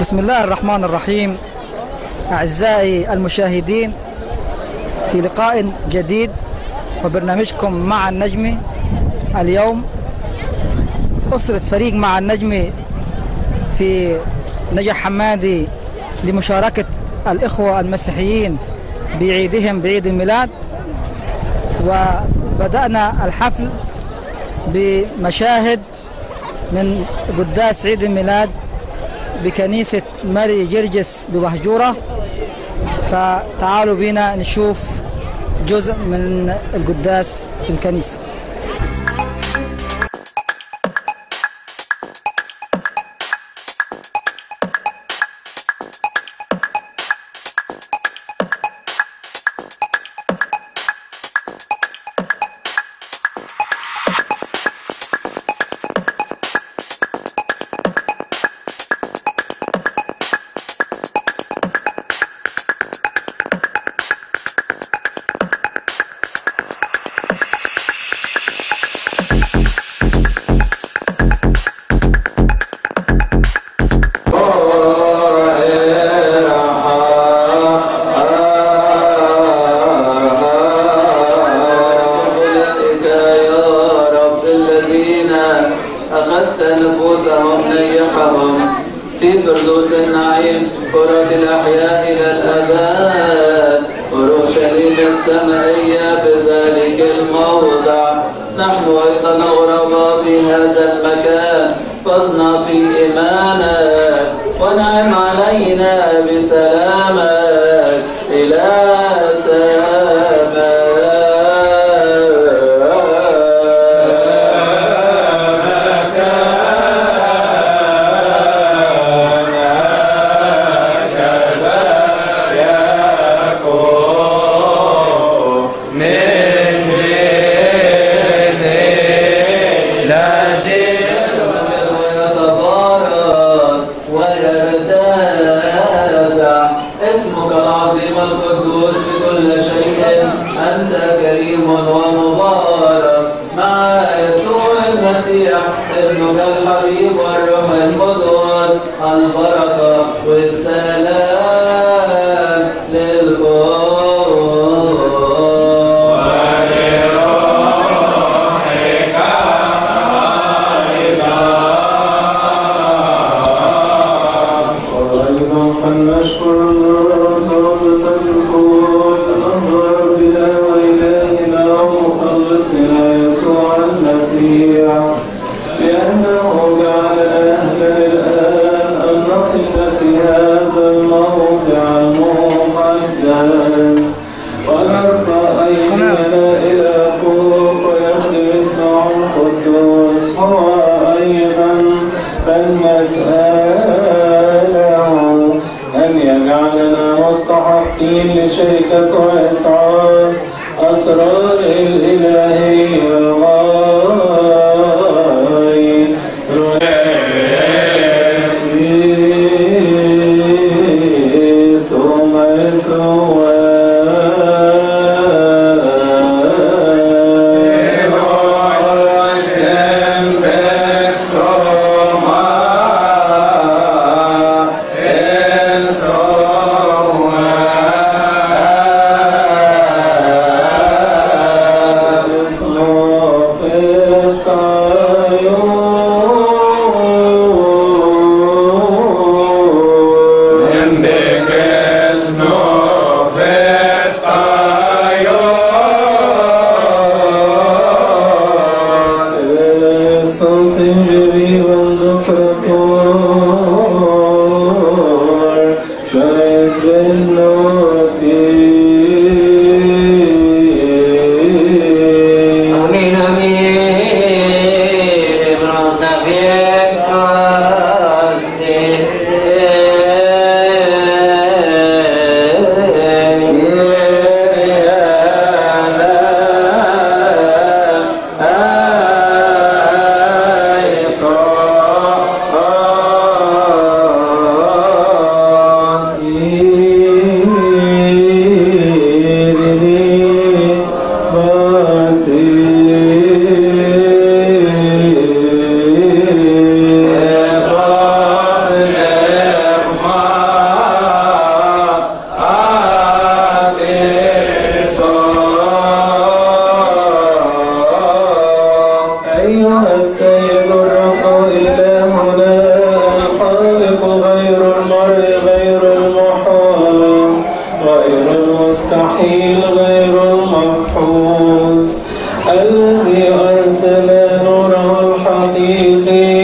بسم الله الرحمن الرحيم أعزائي المشاهدين في لقاء جديد وبرنامجكم مع النجم اليوم أسرة فريق مع النجم في نجح حمادي لمشاركة الإخوة المسيحيين بعيدهم بعيد الميلاد وبدأنا الحفل بمشاهد من قداس عيد الميلاد بكنيسة ماري جرجس بمهجورة فتعالوا بينا نشوف جزء من القداس في الكنيسة أولئك يا رب الذين أخذت نفوسهم نيحهم في فردوس النعيم كرة الأحياء إلى الأبد أورشليم السمائية في ذلك الموضع نحن أيضا غرباء في هذا المكان فاصنع في إيمانك ونعم علينا بسلامك إلى ويتبارك ويرتفع اسمك العظيم القدوس في كل شيء أنت كريم ومبارك مع يسوع المسيح ابنك الحبيب والروح القدس البركة والسلام للكل وأيضا فلنشكر الله رابطة الكون الأنظر بنا وإلهنا ومخلصنا يسوع المسيح لأنه جعلنا أهلا الآن أن نقف في هذا الموضع المقدس ونرفع أيدينا إلى فوق ويخدم اسمه القدوس هو أيضا فلنسأله أن يجعلنا مستحقين لشركة وإسعاد أسرار الإلهية غاية ثم Soma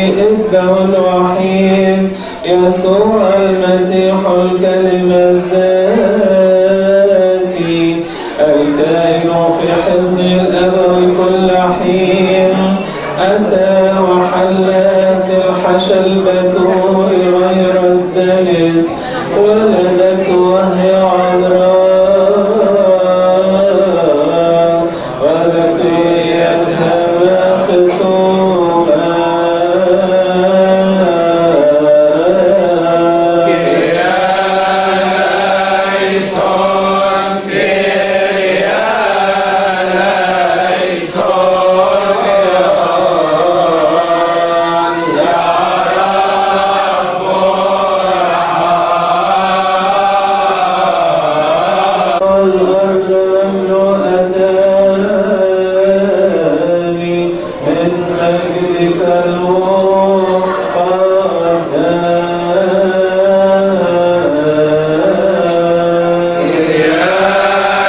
ابنه الوحيد يسوع المسيح الكلمة الذاتي الكائن في حضن الأبوي كل حين أتى وحل في الحشى البتول غير الدنس ولدت وهي عذراء وبتوليتها مختوما الأرض أتاني من مجدك المقدس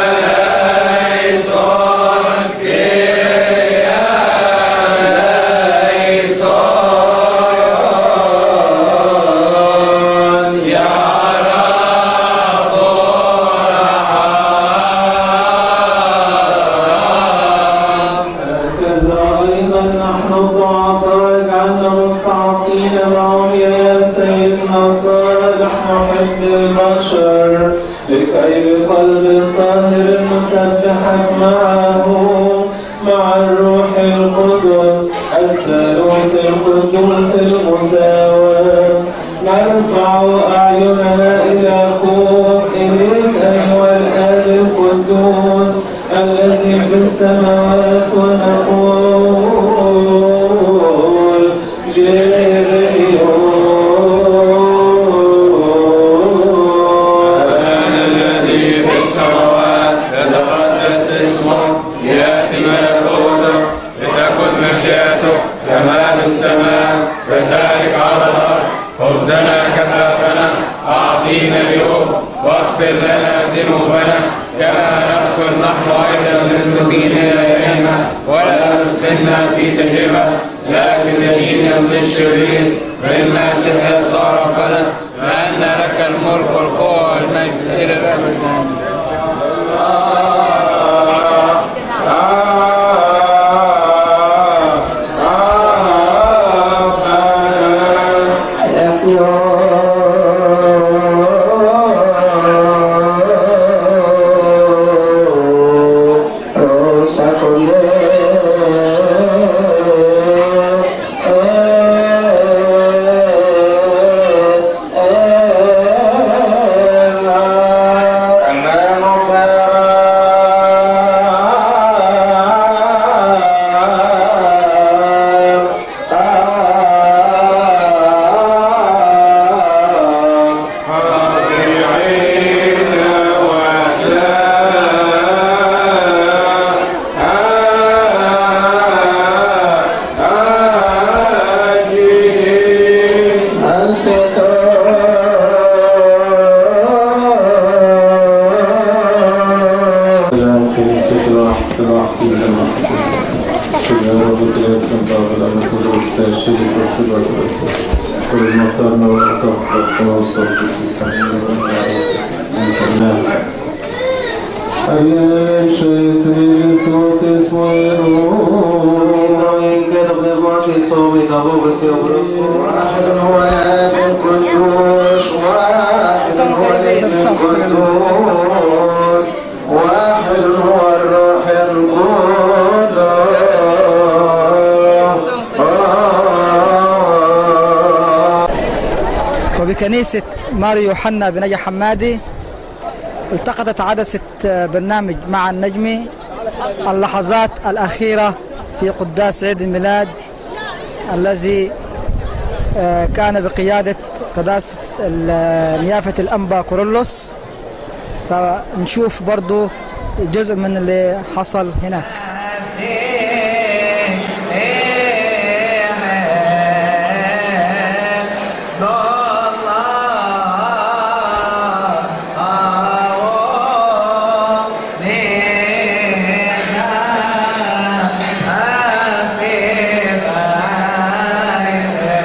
هكذا أيضا نحن الضعفاء اجعلنا مستعطين معهم يا سيدنا الصالح محب البشر لكي بقلب طاهر مسبحك معه مع الروح القدس الثالوث القدوس المساواة نرفع أعيننا إلى فوق إليك أيها الآب القدوس الذي في السماوات ونقول أبانا الذي في السماوات يتقدس اسمك يأتي ملكوتك لتكن مشيئتك كما في السماء كذلك على الأرض خبزنا كفافنا أعطينا اليوم واغفر لنا ذنوبنا كما نغفر نحن أيضا للمسيء إلينا ولا تدخلنا في تجربة لكن نجينا من الشرير بالمسيح يسوع ربنا لأن لك الملك والقوة والمجد إلى الأبد آمين. سلام كنيسة الواحد الواحد الواحد يا رب تلك الباب الأمر القدس الشريك والخبرة والأسر كل المختارنا والأسر والتواصل بسوسان أبيان شيء سنجل صوت اسمه واحد هو الاب القدوس واحد هو الابن القدوس واحد هو الروح القدس وبكنيسة ماري يوحنا بنجا حمادي التقطت عدسة برنامج مع النجمي اللحظات الأخيرة في قداس عيد الميلاد الذي آه، كان بقيادة قداسة ال- نيافة الأنبا كورولوس فنشوف برضو جزء من اللي حصل هناك Yeah.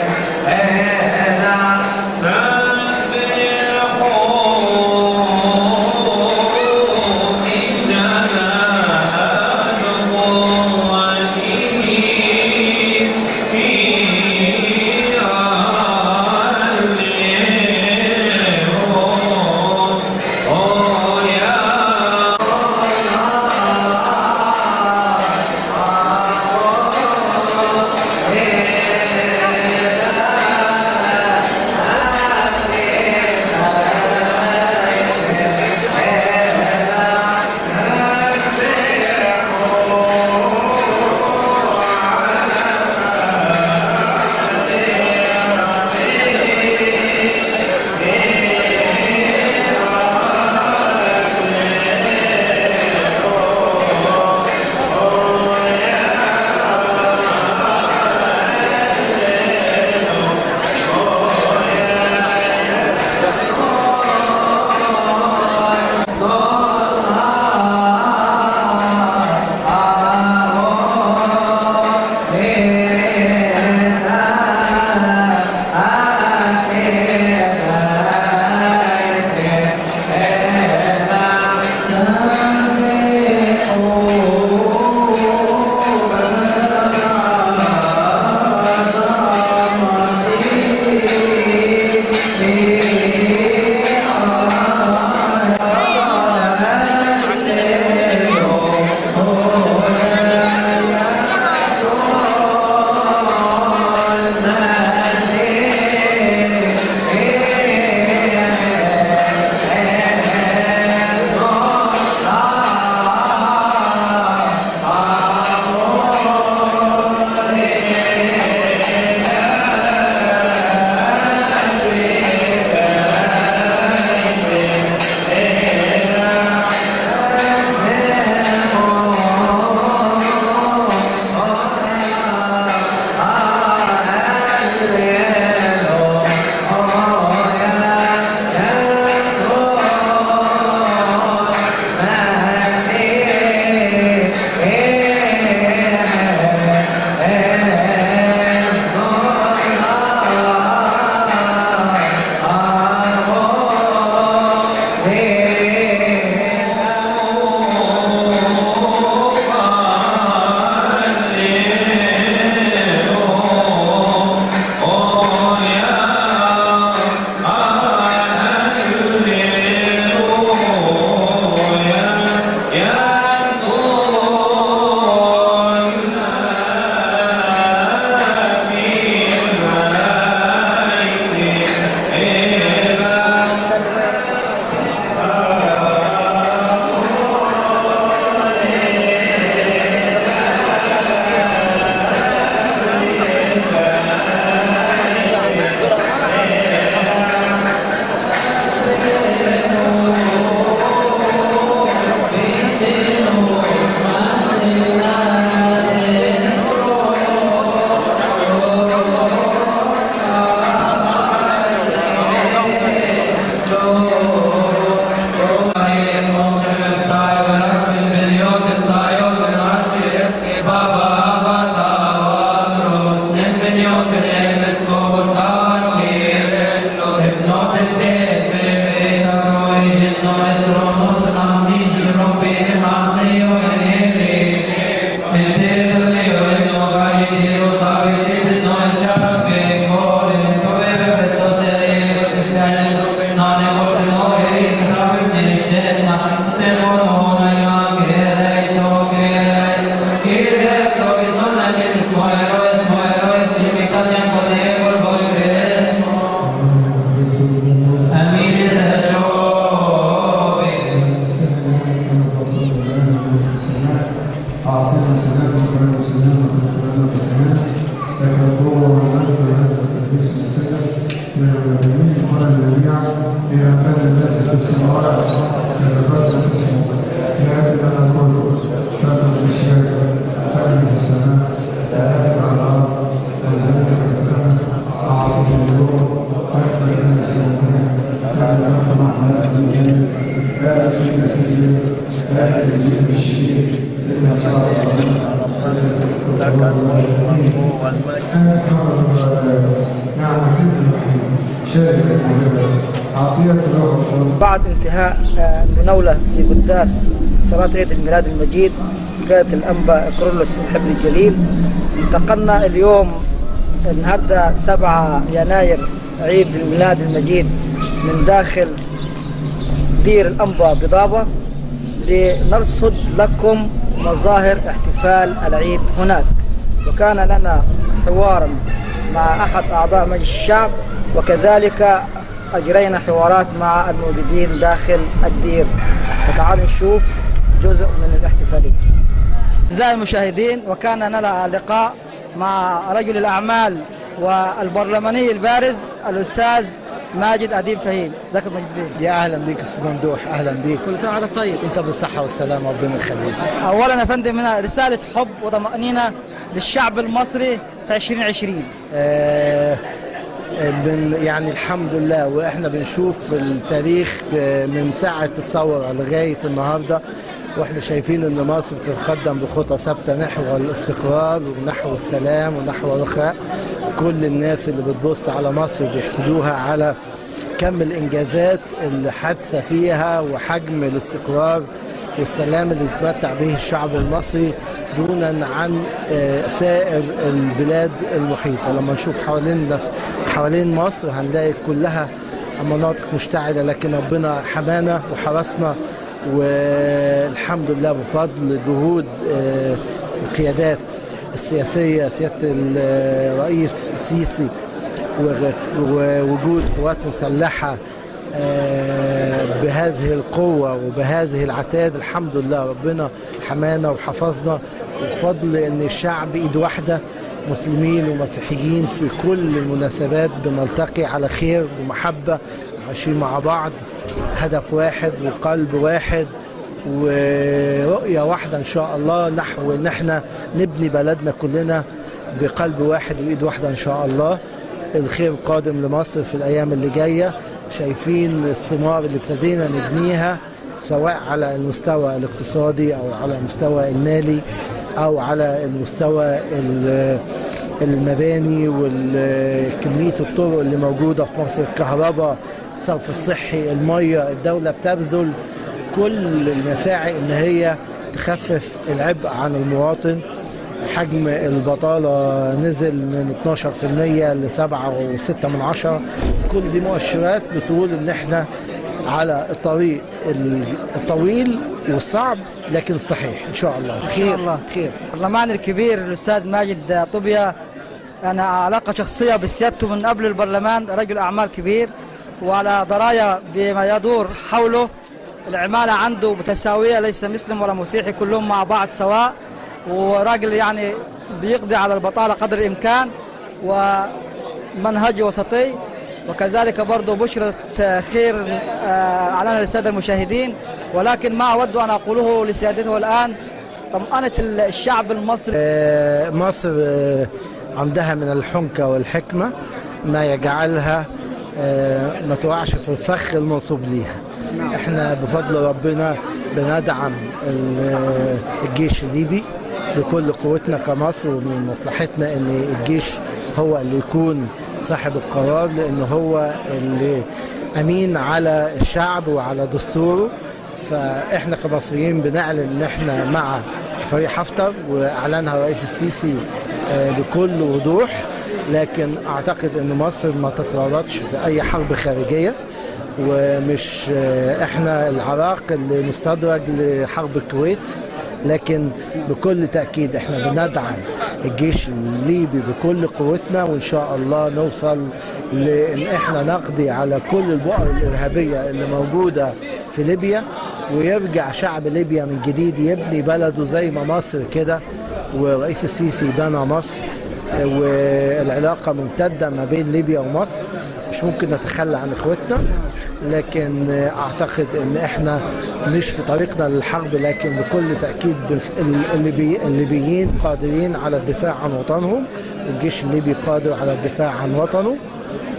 بعد انتهاء آه، المناولة في قداس صلاة عيد الميلاد المجيد قيادة الأنبا كرولوس الحبل الجليل انتقلنا اليوم النهاردة 7 يناير عيد الميلاد المجيد من داخل دير الأنبا بضابة لنرصد لكم مظاهر احتفال العيد هناك وكان لنا حوارا مع أحد أعضاء مجلس الشعب وكذلك أجرينا حوارات مع الموجودين داخل الدير فتعالوا نشوف جزء من الاحتفالية أعزائي المشاهدين وكان لنا لقاء مع رجل الأعمال والبرلماني البارز الأستاذ ماجد أديب فهيم ازيك يا ماجد بيه يا اهلا بيك استاذ ممدوح اهلا بيك كل سنة وحضرتك طيب انت بالصحه والسلامه ربنا يخليك أولا يا فندم هنا رسالة حب وطمأنينة للشعب المصري في 2020 آه من يعني الحمد لله واحنا بنشوف التاريخ آه، من ساعه الثوره لغايه النهارده واحنا شايفين ان مصر بتتقدم بخطى ثابته نحو الاستقرار ونحو السلام ونحو الرخاء كل الناس اللي بتبص على مصر بيحسدوها على كم الانجازات اللي حادثه فيها وحجم الاستقرار والسلام اللي يتمتع به الشعب المصري دونا عن آه، سائر البلاد المحيطه لما نشوف حوالين نفس حوالين مصر هنلاقي كلها مناطق مشتعله لكن ربنا حمانا وحرسنا والحمد لله بفضل جهود آه، القيادات السياسيه سياده الرئيس السيسي وغ- ووجود قوات مسلحه آه، بهذه القوة وبهذه العتاد الحمد لله ربنا حمانا وحفظنا وبفضل ان الشعب ايد واحدة مسلمين ومسيحيين في كل المناسبات بنلتقي على خير ومحبة عايشين مع بعض هدف واحد وقلب واحد ورؤية واحدة ان شاء الله نحو ان احنا نبني بلدنا كلنا بقلب واحد وايد واحدة ان شاء الله الخير قادم لمصر في الايام اللي جايه شايفين الثمار اللي ابتدينا نبنيها سواء على المستوى الاقتصادي او على المستوى المالي او على المستوى ال- المباني وكميه الطرق اللي موجوده في مصر الكهرباء الصرف الصحي الميه الدوله بتبذل كل المساعي ان هي تخفف العبء عن المواطن حجم البطالة نزل من 12% ل 7.6 من عشرة كل دي مؤشرات بتقول ان احنا على الطريق الطويل والصعب لكن صحيح ان شاء الله خير الله. خير البرلمان الكبير الأستاذ ماجد طوبيا أنا علاقة شخصية بسيادته من قبل البرلمان رجل أعمال كبير وعلى دراية بما يدور حوله العمالة عنده متساوية ليس مسلم ولا مسيحي كلهم مع بعض سواء وراجل يعني بيقضي على البطالة قدر الإمكان ومنهج وسطي وكذلك برضه بشرة خير آه، أعلنها للسادة المشاهدين ولكن ما أود أن أقوله لسيادته الآن طمأنة الشعب المصري آه، مصر آه، عندها من الحنكة والحكمة ما يجعلها آه، ما تقعش في الفخ المنصوب ليها احنا بفضل ربنا بندعم ال- الجيش الليبي بكل قوتنا كمصر ومن مصلحتنا ان الجيش هو اللي يكون صاحب القرار لان هو اللي امين على الشعب وعلى دستوره فاحنا كمصريين بنعلن ان احنا مع فريق حفتر واعلنها الرئيس السيسي آه، بكل وضوح لكن اعتقد ان مصر ما تتورطش في اي حرب خارجيه ومش آه، احنا العراق اللي نستدرج لحرب الكويت لكن بكل تاكيد احنا بندعم الجيش الليبي بكل قوتنا وان شاء الله نوصل لان احنا نقضي على كل البؤر الارهابيه اللي موجوده في ليبيا ويرجع شعب ليبيا من جديد يبني بلده زي ما مصر كده ورئيس السيسي بنى مصر والعلاقه ممتده ما بين ليبيا ومصر مش ممكن نتخلى عن اخوتنا لكن اعتقد ان احنا مش في طريقنا للحرب لكن بكل تاكيد بخ- الليبي- الليبيين قادرين على الدفاع عن وطنهم والجيش الليبي قادر على الدفاع عن وطنه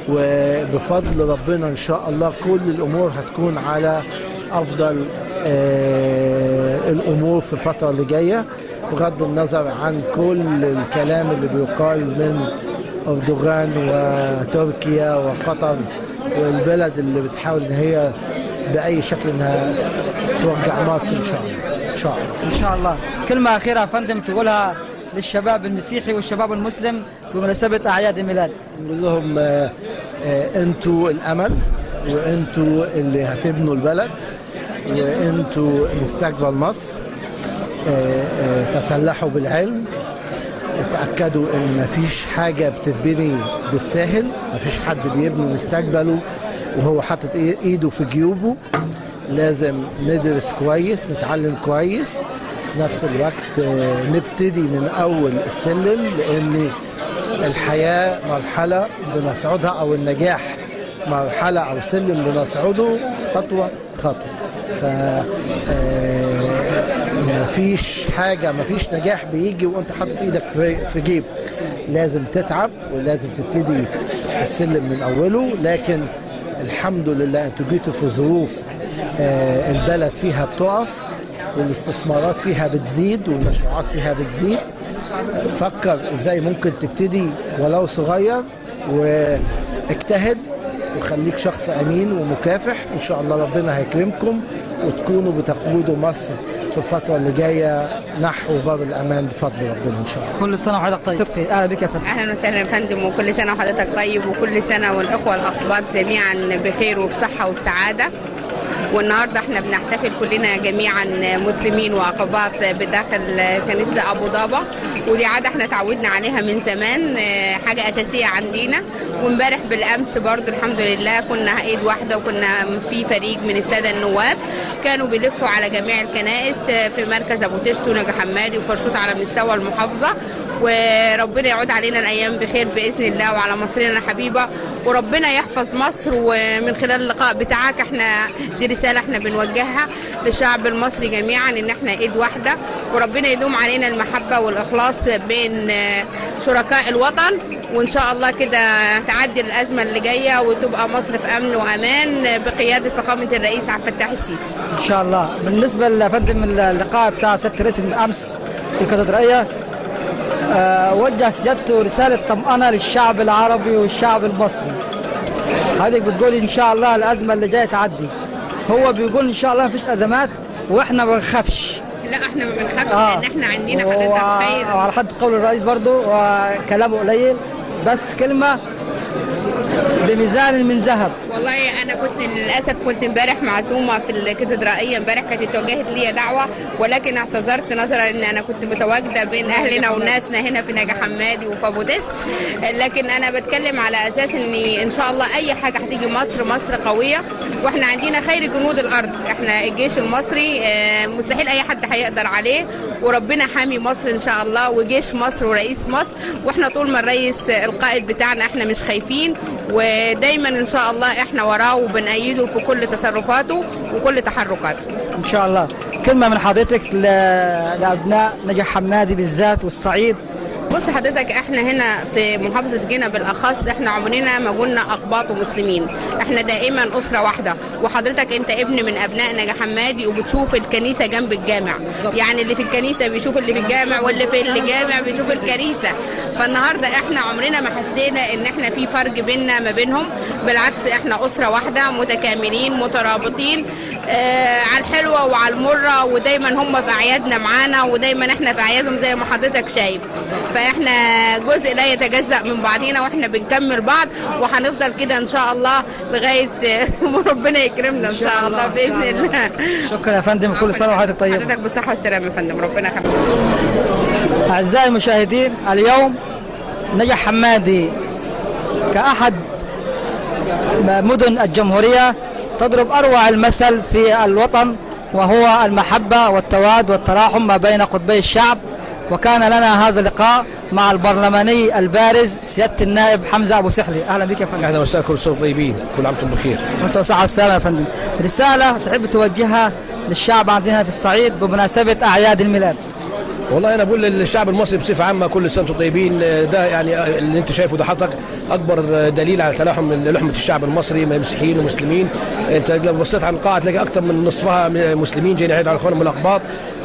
وبفضل ربنا ان شاء الله كل الامور هتكون على افضل آه، الامور في الفتره اللي جايه بغض النظر عن كل الكلام اللي بيقال من اردوغان وتركيا وقطر والبلد اللي بتحاول ان هي باي شكل انها توجع مصر ان شاء الله ان شاء الله ان شاء الله كلمه اخيره يا فندم تقولها للشباب المسيحي والشباب المسلم بمناسبه اعياد الميلاد نقول لهم آه، آه، انتوا الامل وانتوا اللي هتبنوا البلد وانتوا مستقبل مصر آه، آه، تسلحوا بالعلم اتاكدوا ان مفيش حاجه بتتبني بالساهل مفيش حد بيبني مستقبله وهو حاطط إي- ايده في جيوبه لازم ندرس كويس نتعلم كويس في نفس الوقت آه، نبتدي من اول السلم لان الحياه مرحله بنصعدها او النجاح مرحله او سلم بنصعده خطوه خطوه ف آه، مفيش حاجه مفيش نجاح بيجي وانت حاطط ايدك في في جيبك لازم تتعب ولازم تبتدي السلم من اوله لكن الحمد لله انتوا جيتوا في ظروف آه، البلد فيها بتقف والاستثمارات فيها بتزيد والمشروعات فيها بتزيد فكر ازاي ممكن تبتدي ولو صغير واجتهد وخليك شخص امين ومكافح ان شاء الله ربنا هيكرمكم وتكونوا بتقودوا مصر في الفتره اللي جايه نحو باب الامان بفضل ربنا ان شاء الله كل سنه وحضرتك طيب صدقي اهلا بك يا فندم اهلا وسهلا يا فندم وكل سنه وحضرتك طيب وكل سنه والاخوه الاقباط جميعا بخير وبصحه وبسعاده والنهارده احنا بنحتفل كلنا جميعا مسلمين واقباط بداخل كنيسه ابو ظبا ودي عاده احنا اتعودنا عليها من زمان اه، حاجه اساسيه عندنا وامبارح بالامس برضو الحمد لله كنا ايد واحده وكنا في فريق من الساده النواب كانوا بيلفوا على جميع الكنائس اه، في مركز ابو تشت ونجا حمادي وفرشوط على مستوى المحافظه وربنا يعود علينا الايام بخير باذن الله وعلى مصرنا الحبيبه وربنا يحفظ مصر ومن خلال اللقاء بتاعك احنا دي رساله احنا بنوجهها للشعب المصري جميعا ان احنا ايد واحده وربنا يدوم علينا المحبه والاخلاص بين آه، شركاء الوطن وان شاء الله كده تعدي الازمه اللي جايه وتبقى مصر في امن وامان بقياده فخامه الرئيس عبد الفتاح السيسي ان شاء الله بالنسبه لفندم اللقاء بتاع سياده الرئيس امس في الكاتدرائيه آه، وجه سيادته رساله طمأنه للشعب العربي والشعب المصري حضرتك بتقول ان شاء الله الازمه اللي جايه تعدي هو بيقول ان شاء الله مفيش ازمات واحنا ما بنخافش لا احنا ما بنخافش لان احنا عندنا حضرتك خير وعلى حد قول الرئيس برضو وكلامه قليل بس كلمه بميزان من ذهب والله انا كنت للاسف كنت امبارح معزومه في الكاتدرائيه امبارح كانت اتوجهت لي دعوه ولكن اعتذرت نظرا ان انا كنت متواجده بين اهلنا وناسنا هنا في نجا حمادي وفي ابو دشت لكن انا بتكلم على اساس ان ان شاء الله اي حاجه هتيجي مصر مصر قويه واحنا عندنا خير جنود الارض احنا الجيش المصري آه، مستحيل اي حد هيقدر عليه وربنا حامي مصر ان شاء الله وجيش مصر ورئيس مصر واحنا طول ما الرئيس القائد بتاعنا احنا مش خايفين ودايما ان شاء الله احنا وراه وبنأيده في كل تصرفاته وكل تحركاته ان شاء الله كلمه من حضرتك ل- لابناء نجح حمادي بالذات والصعيد بص حضرتك احنا هنا في محافظة جنة بالاخص احنا عمرنا ما قلنا اقباط ومسلمين احنا دائما اسرة واحدة وحضرتك انت ابن من ابناء نجا حمادي وبتشوف الكنيسة جنب الجامع يعني اللي في الكنيسة بيشوف اللي في الجامع واللي في الجامع بيشوف الكنيسة فالنهاردة احنا عمرنا ما حسينا ان احنا في فرق بيننا ما بينهم بالعكس احنا اسرة واحدة متكاملين مترابطين آه على الحلوة وعلى المرة ودايما هم في اعيادنا معانا ودايما احنا في اعيادهم زي ما حضرتك شايف فاحنا جزء لا يتجزأ من بعضينا واحنا بنكمل بعض وهنفضل كده ان شاء الله لغايه ما ربنا يكرمنا ان شاء الله باذن الله شكرا يا فندم كل سنه وحضرتك طيب حضرتك بالصحه والسلامه يا فندم ربنا يخليك اعزائي المشاهدين اليوم نجح حمادي كاحد مدن الجمهوريه تضرب اروع المثل في الوطن وهو المحبه والتواد والتراحم ما بين قطبي الشعب وكان لنا هذا اللقاء مع البرلماني البارز سياده النائب حمزه ابو سحلي اهلا بك يا فندم اهلا وسهلا كل سنه وانتم طيبين كل عام وانتم بخير وانت وصحة والسلامة يا فندم رسالة تحب توجهها للشعب عندنا في الصعيد بمناسبة أعياد الميلاد والله انا بقول للشعب المصري بصفه عامه كل سنه وانتم طيبين ده يعني اللي انت شايفه ده حضرتك اكبر دليل على تلاحم لحمه الشعب المصري مسيحيين ومسلمين انت لو بصيت على القاعه تلاقي اكثر من نصفها مسلمين جايين يعيدوا على اخوانهم الاقباط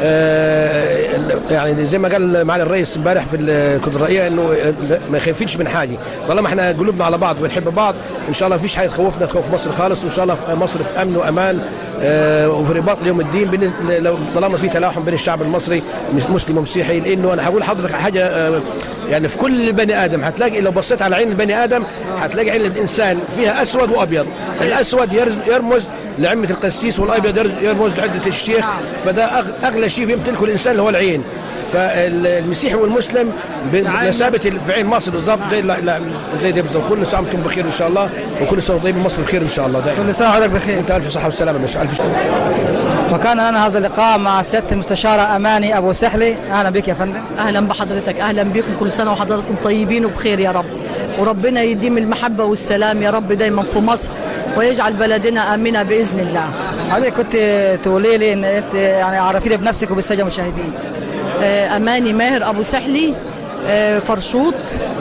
آه، يعني زي ما قال معالي الرئيس امبارح في الكونفدراليه انه ما يخافيش من حاجه طالما احنا قلوبنا على بعض ونحب بعض ان شاء الله ما فيش حاجه تخوفنا تخوف مصر خالص وان شاء الله في مصر في امن وامان آه، وفي رباط ليوم الدين بين- لو طالما في تلاحم بين الشعب المصري مسلم ومسيحي لانه انا هقول لحضرتك حاجه آه، يعني في كل بني ادم هتلاقي لو بصيت على عين البني ادم هتلاقي عين الانسان فيها اسود وابيض الاسود يرز- يرمز لعمة القسيس والابيض يرز- يرمز لعدة الشيخ فده أغ- اغلى شيء يمتلكه الانسان اللي هو العين فالمسيحي والمسلم بمثابه في عين مصر بالضبط زي لا- لا- زي ده بالضبط كل سنه وانتم بخير ان شاء الله وكل سنه وطيب مصر بخير ان شاء الله دائما كل سنه وحضرتك بخير انت الف صحه والسلامه يا باشا الف شكر وكان لنا هذا اللقاء مع سياده المستشاره اماني ابو سحلي اهلا بك يا فندم اهلا بحضرتك اهلا بكم كل سنه وحضراتكم طيبين وبخير يا رب وربنا يديم المحبه والسلام يا رب دايما في مصر ويجعل بلدنا امنه باذن الله حضرتك كنت تقولي لي ان انت يعني عرفيني بنفسك وبالساده المشاهدين آه، اماني ماهر ابو سحلي آه، فرشوط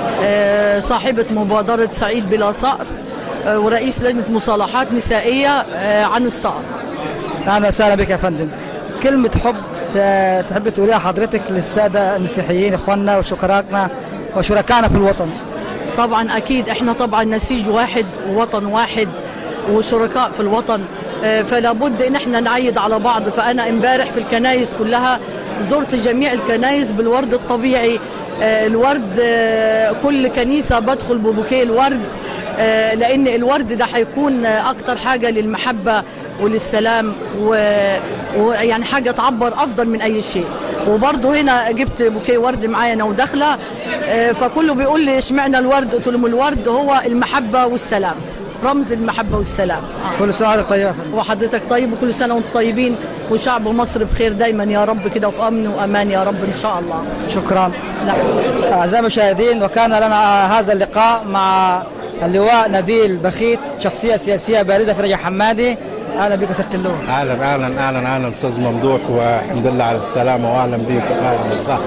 آه، صاحبه مبادره سعيد بلا صقر آه، ورئيس لجنه مصالحات نسائيه آه، عن الصقر اهلا وسهلا بك يا فندم كلمه حب ت- تحب تقوليها حضرتك للساده المسيحيين اخواننا وشكراكنا وشركائنا في الوطن طبعا اكيد احنا طبعا نسيج واحد ووطن واحد وشركاء في الوطن آه، فلا بد ان احنا نعيد على بعض فانا امبارح في الكنايس كلها زرت جميع الكنايس بالورد الطبيعي آه، الورد آه، كل كنيسه بدخل ببوكيه الورد آه، لان الورد ده هيكون آه، اكتر حاجه للمحبه وللسلام و- ويعني حاجه تعبر افضل من اي شيء وبرضه هنا جبت بوكيه ورد معايا انا وداخله آه، فكله بيقول لي اشمعنى الورد قلت لهم الورد هو المحبه والسلام رمز المحبه والسلام آه. كل سنه وحضرتك طيب يا فندم وحضرتك طيب وكل سنه وانتم طيبين وشعب مصر بخير دايما يا رب كده وفي امن وامان يا رب ان شاء الله شكرا لا. أعزائي المشاهدين وكان لنا هذا اللقاء مع اللواء نبيل بخيت شخصية سياسية بارزة في رجع حمادي أهلا بك ست اللواء اهلا اهلا اهلا اهلا استاذ ممدوح والحمد لله على السلامه واهلا بيكم اهلا وسهلا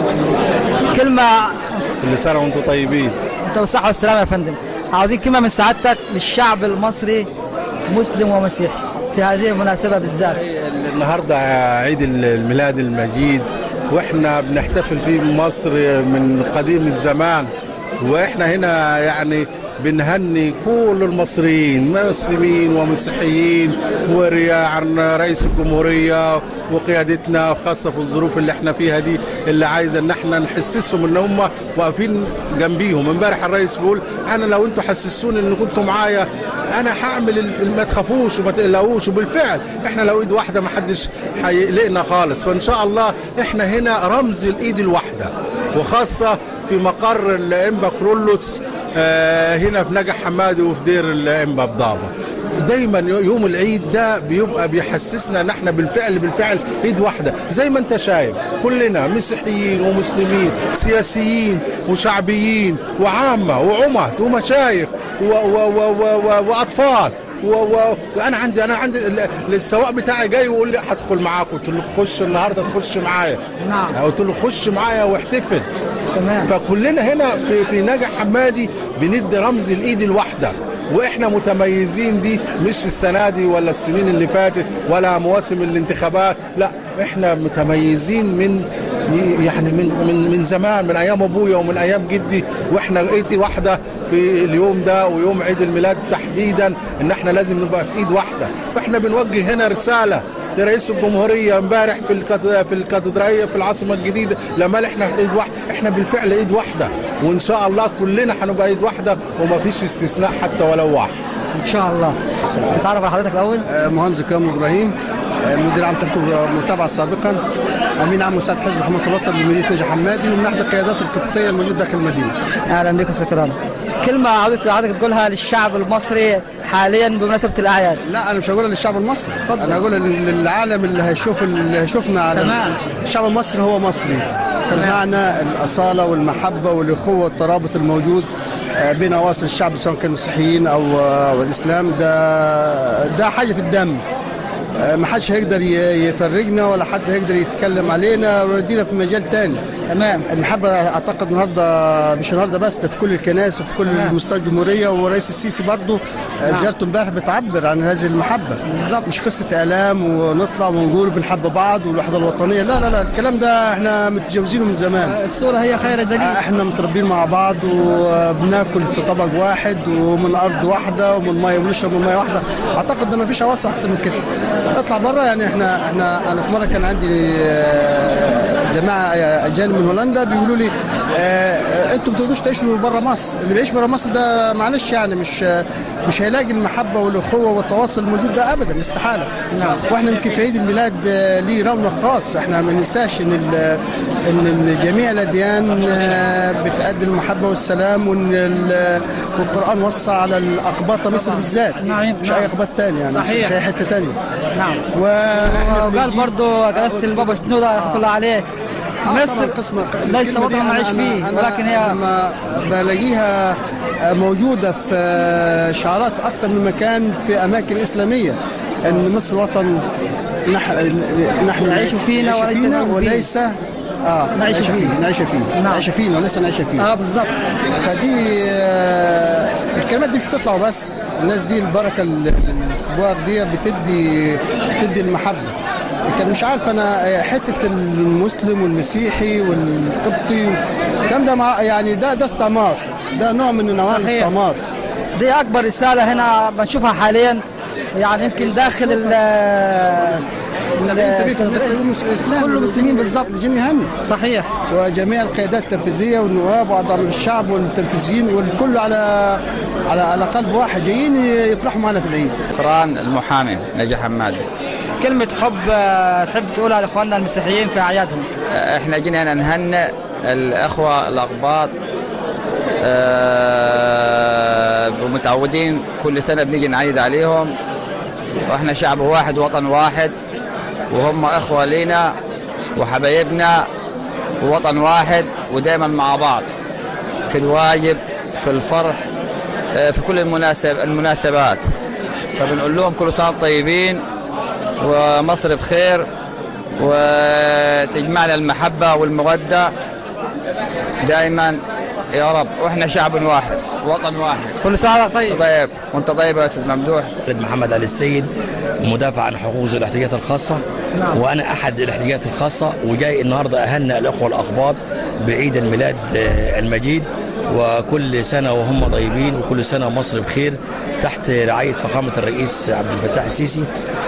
كلمة كل سنه وانتم طيبين أنت بالصحة والسلامة يا فندم عاوزين كلمة من سعادتك للشعب المصري مسلم ومسيحي في هذه المناسبة بالذات النهارده عيد الميلاد المجيد واحنا بنحتفل فيه بمصر من قديم الزمان واحنا هنا يعني بنهني كل المصريين مسلمين ومسيحيين وريا عن رئيس الجمهوريه وقيادتنا خاصه في الظروف اللي احنا فيها دي اللي عايزه ان احنا نحسسهم ان هم واقفين جنبيهم امبارح الرئيس بيقول انا لو انتوا حسسوني ان كنتوا معايا انا هعمل ال- ما تخافوش وما تقلقوش وبالفعل احنا لو ايد واحده ما حدش هيقلقنا خالص فان شاء الله احنا هنا رمز الايد الواحده وخاصه في مقر الانبا كرولوس آه، هنا في نجح حمادي وفي دير الانبا بضابه دايما يوم العيد ده بيبقى بيحسسنا ان احنا بالفعل بالفعل ايد واحده زي ما انت شايف كلنا مسيحيين ومسلمين سياسيين وشعبيين وعامه وعمد ومشايخ و و و و و واطفال و و وانا عندي انا عندي ال- السواق بتاعي جاي ويقول لي هدخل معاك قلت له خش النهارده تخش معايا نعم. قلت له خش معايا واحتفل تمام فكلنا هنا في في نجع حمادي بندي رمز الايد الواحده واحنا متميزين دي مش السنه دي ولا السنين اللي فاتت ولا مواسم الانتخابات لا احنا متميزين من يعني من من من زمان من ايام ابويا ومن ايام جدي واحنا ايد واحده في اليوم ده ويوم عيد الميلاد تحديدا ان احنا لازم نبقى في ايد واحده فاحنا بنوجه هنا رساله لرئيس الجمهوريه امبارح في الكات- في الكاتدرائيه في العاصمه الجديده لما احنا ايد واحده احنا بالفعل ايد واحده وان شاء الله كلنا هنبقى ايد واحده وما فيش استثناء حتى ولو واحد إن شاء الله نتعرف على حضرتك الأول مهندس كامل ابراهيم آه، مدير عام ترتيب المتابعه سابقا امين عام مساعد حزب حمايه الوطن بمدينه نجا حمادي ومن احدى القيادات القبطيه الموجوده داخل المدينه. أهلا بك أستاذ كرام كلمة عاوزك حضرتك تقولها للشعب المصري حاليا بمناسبة الأعياد لا انا مش هقولها للشعب المصري اتفضل. انا هقولها لل- للعالم اللي هيشوف اللي هيشوفنا على تمام. الشعب المصري هو مصري بمعنى الاصاله والمحبه والاخوه والترابط الموجود آه، بين اواصر الشعب سواء كانوا مسيحيين او او الاسلام ده ده حاجه في الدم آه، ما حدش هيقدر ي- يفرجنا ولا حد هيقدر يتكلم علينا ويودينا في مجال تاني تمام المحبه اعتقد النهارده مش النهارده بس ده في كل الكنائس وفي كل مستوى الجمهوريه ورئيس السيسي برضه آه، زيارته امبارح بتعبر عن هذه المحبه بالظبط مش قصه اعلام ونطلع ونقول بنحب بعض والوحده الوطنيه لا لا لا الكلام ده احنا متجاوزينه من زمان الصوره هي خير دليل آه، احنا متربيين مع بعض وبناكل في طبق واحد ومن ارض واحده ومن ميه ونشرب من ميه واحده اعتقد ده ما فيش اوسع احسن من كده اطلع بره يعني احنا احنا انا في مره كان عندي آه، جماعه اجانب من هولندا بيقولوا لي آه، آه، انتوا ما بتقدروش تعيشوا بره مصر اللي بيعيش بره مصر ده معلش يعني مش آه، مش هيلاقي المحبه والاخوه والتواصل الموجود ده ابدا استحاله نعم. واحنا يمكن في عيد الميلاد آه، ليه رونق خاص احنا ما ننساش ان ال- ان جميع الاديان آه، بتأدي المحبه والسلام وان ال- والقران وصى على الاقباط مصر بالذات نعم. مش اي اقباط تاني يعني مش- صحيح. مش اي حته تانيه نعم واحنا وقال برضه جلسه البابا شنوده رحمه الله عليه مصر ليس وطن نعيش فيه ولكن هي لما بلاقيها موجوده في شعارات في اكثر من مكان في اماكن اسلاميه ان مصر وطن نحن نحن نعيش فينا نعيش وليس فينا نعيش فيه. وليس اه نعيش نعيش فيه. فيه نعيش فيه نعم. نعيش فينا وليس نعيش فيه اه بالظبط فدي آه، الكلمات دي مش بتطلع بس الناس دي البركه ال- الكبار دي بتدي بتدي المحبه كان مش عارف انا آه، حته المسلم والمسيحي والقبطي الكلام ده مع- يعني ده ده استعمار ده نوع من انواع صحيح. الاستعمار دي اكبر رساله هنا بنشوفها حاليا يعني يمكن داخل ال 70 كلهم اسلام كله مسلمين بالظبط جميعا صحيح وجميع القيادات التنفيذيه والنواب واعضاء الشعب والتنفيذيين والكل على على على قلب واحد جايين يفرحوا معنا في العيد نصران المحامي نجا حماد كلمه حب آه، تحب تقولها لاخواننا المسيحيين في اعيادهم احنا جينا هنا نهنئ الاخوه الاقباط آه، ومتعودين كل سنه بنيجي نعيد عليهم واحنا شعب واحد وطن واحد وهم اخوه لينا وحبايبنا ووطن واحد ودائما مع بعض في الواجب في الفرح آه، في كل المناسب المناسبات فبنقول لهم كل سنه وأنتم طيبين ومصر بخير وتجمعنا المحبة والمودة دائما يا رب واحنا شعب واحد وطن واحد كل سنه وأنت طيب طيب وانت طيب يا استاذ ممدوح خالد محمد علي السيد مدافع عن حقوق ذوي الاحتياجات الخاصة نعم. وأنا أحد الاحتياجات الخاصة وجاي النهاردة أهنئ الأخوة الأقباط بعيد الميلاد آه، المجيد وكل سنة وهم طيبين وكل سنة مصر بخير تحت رعاية فخامة الرئيس عبد الفتاح السيسي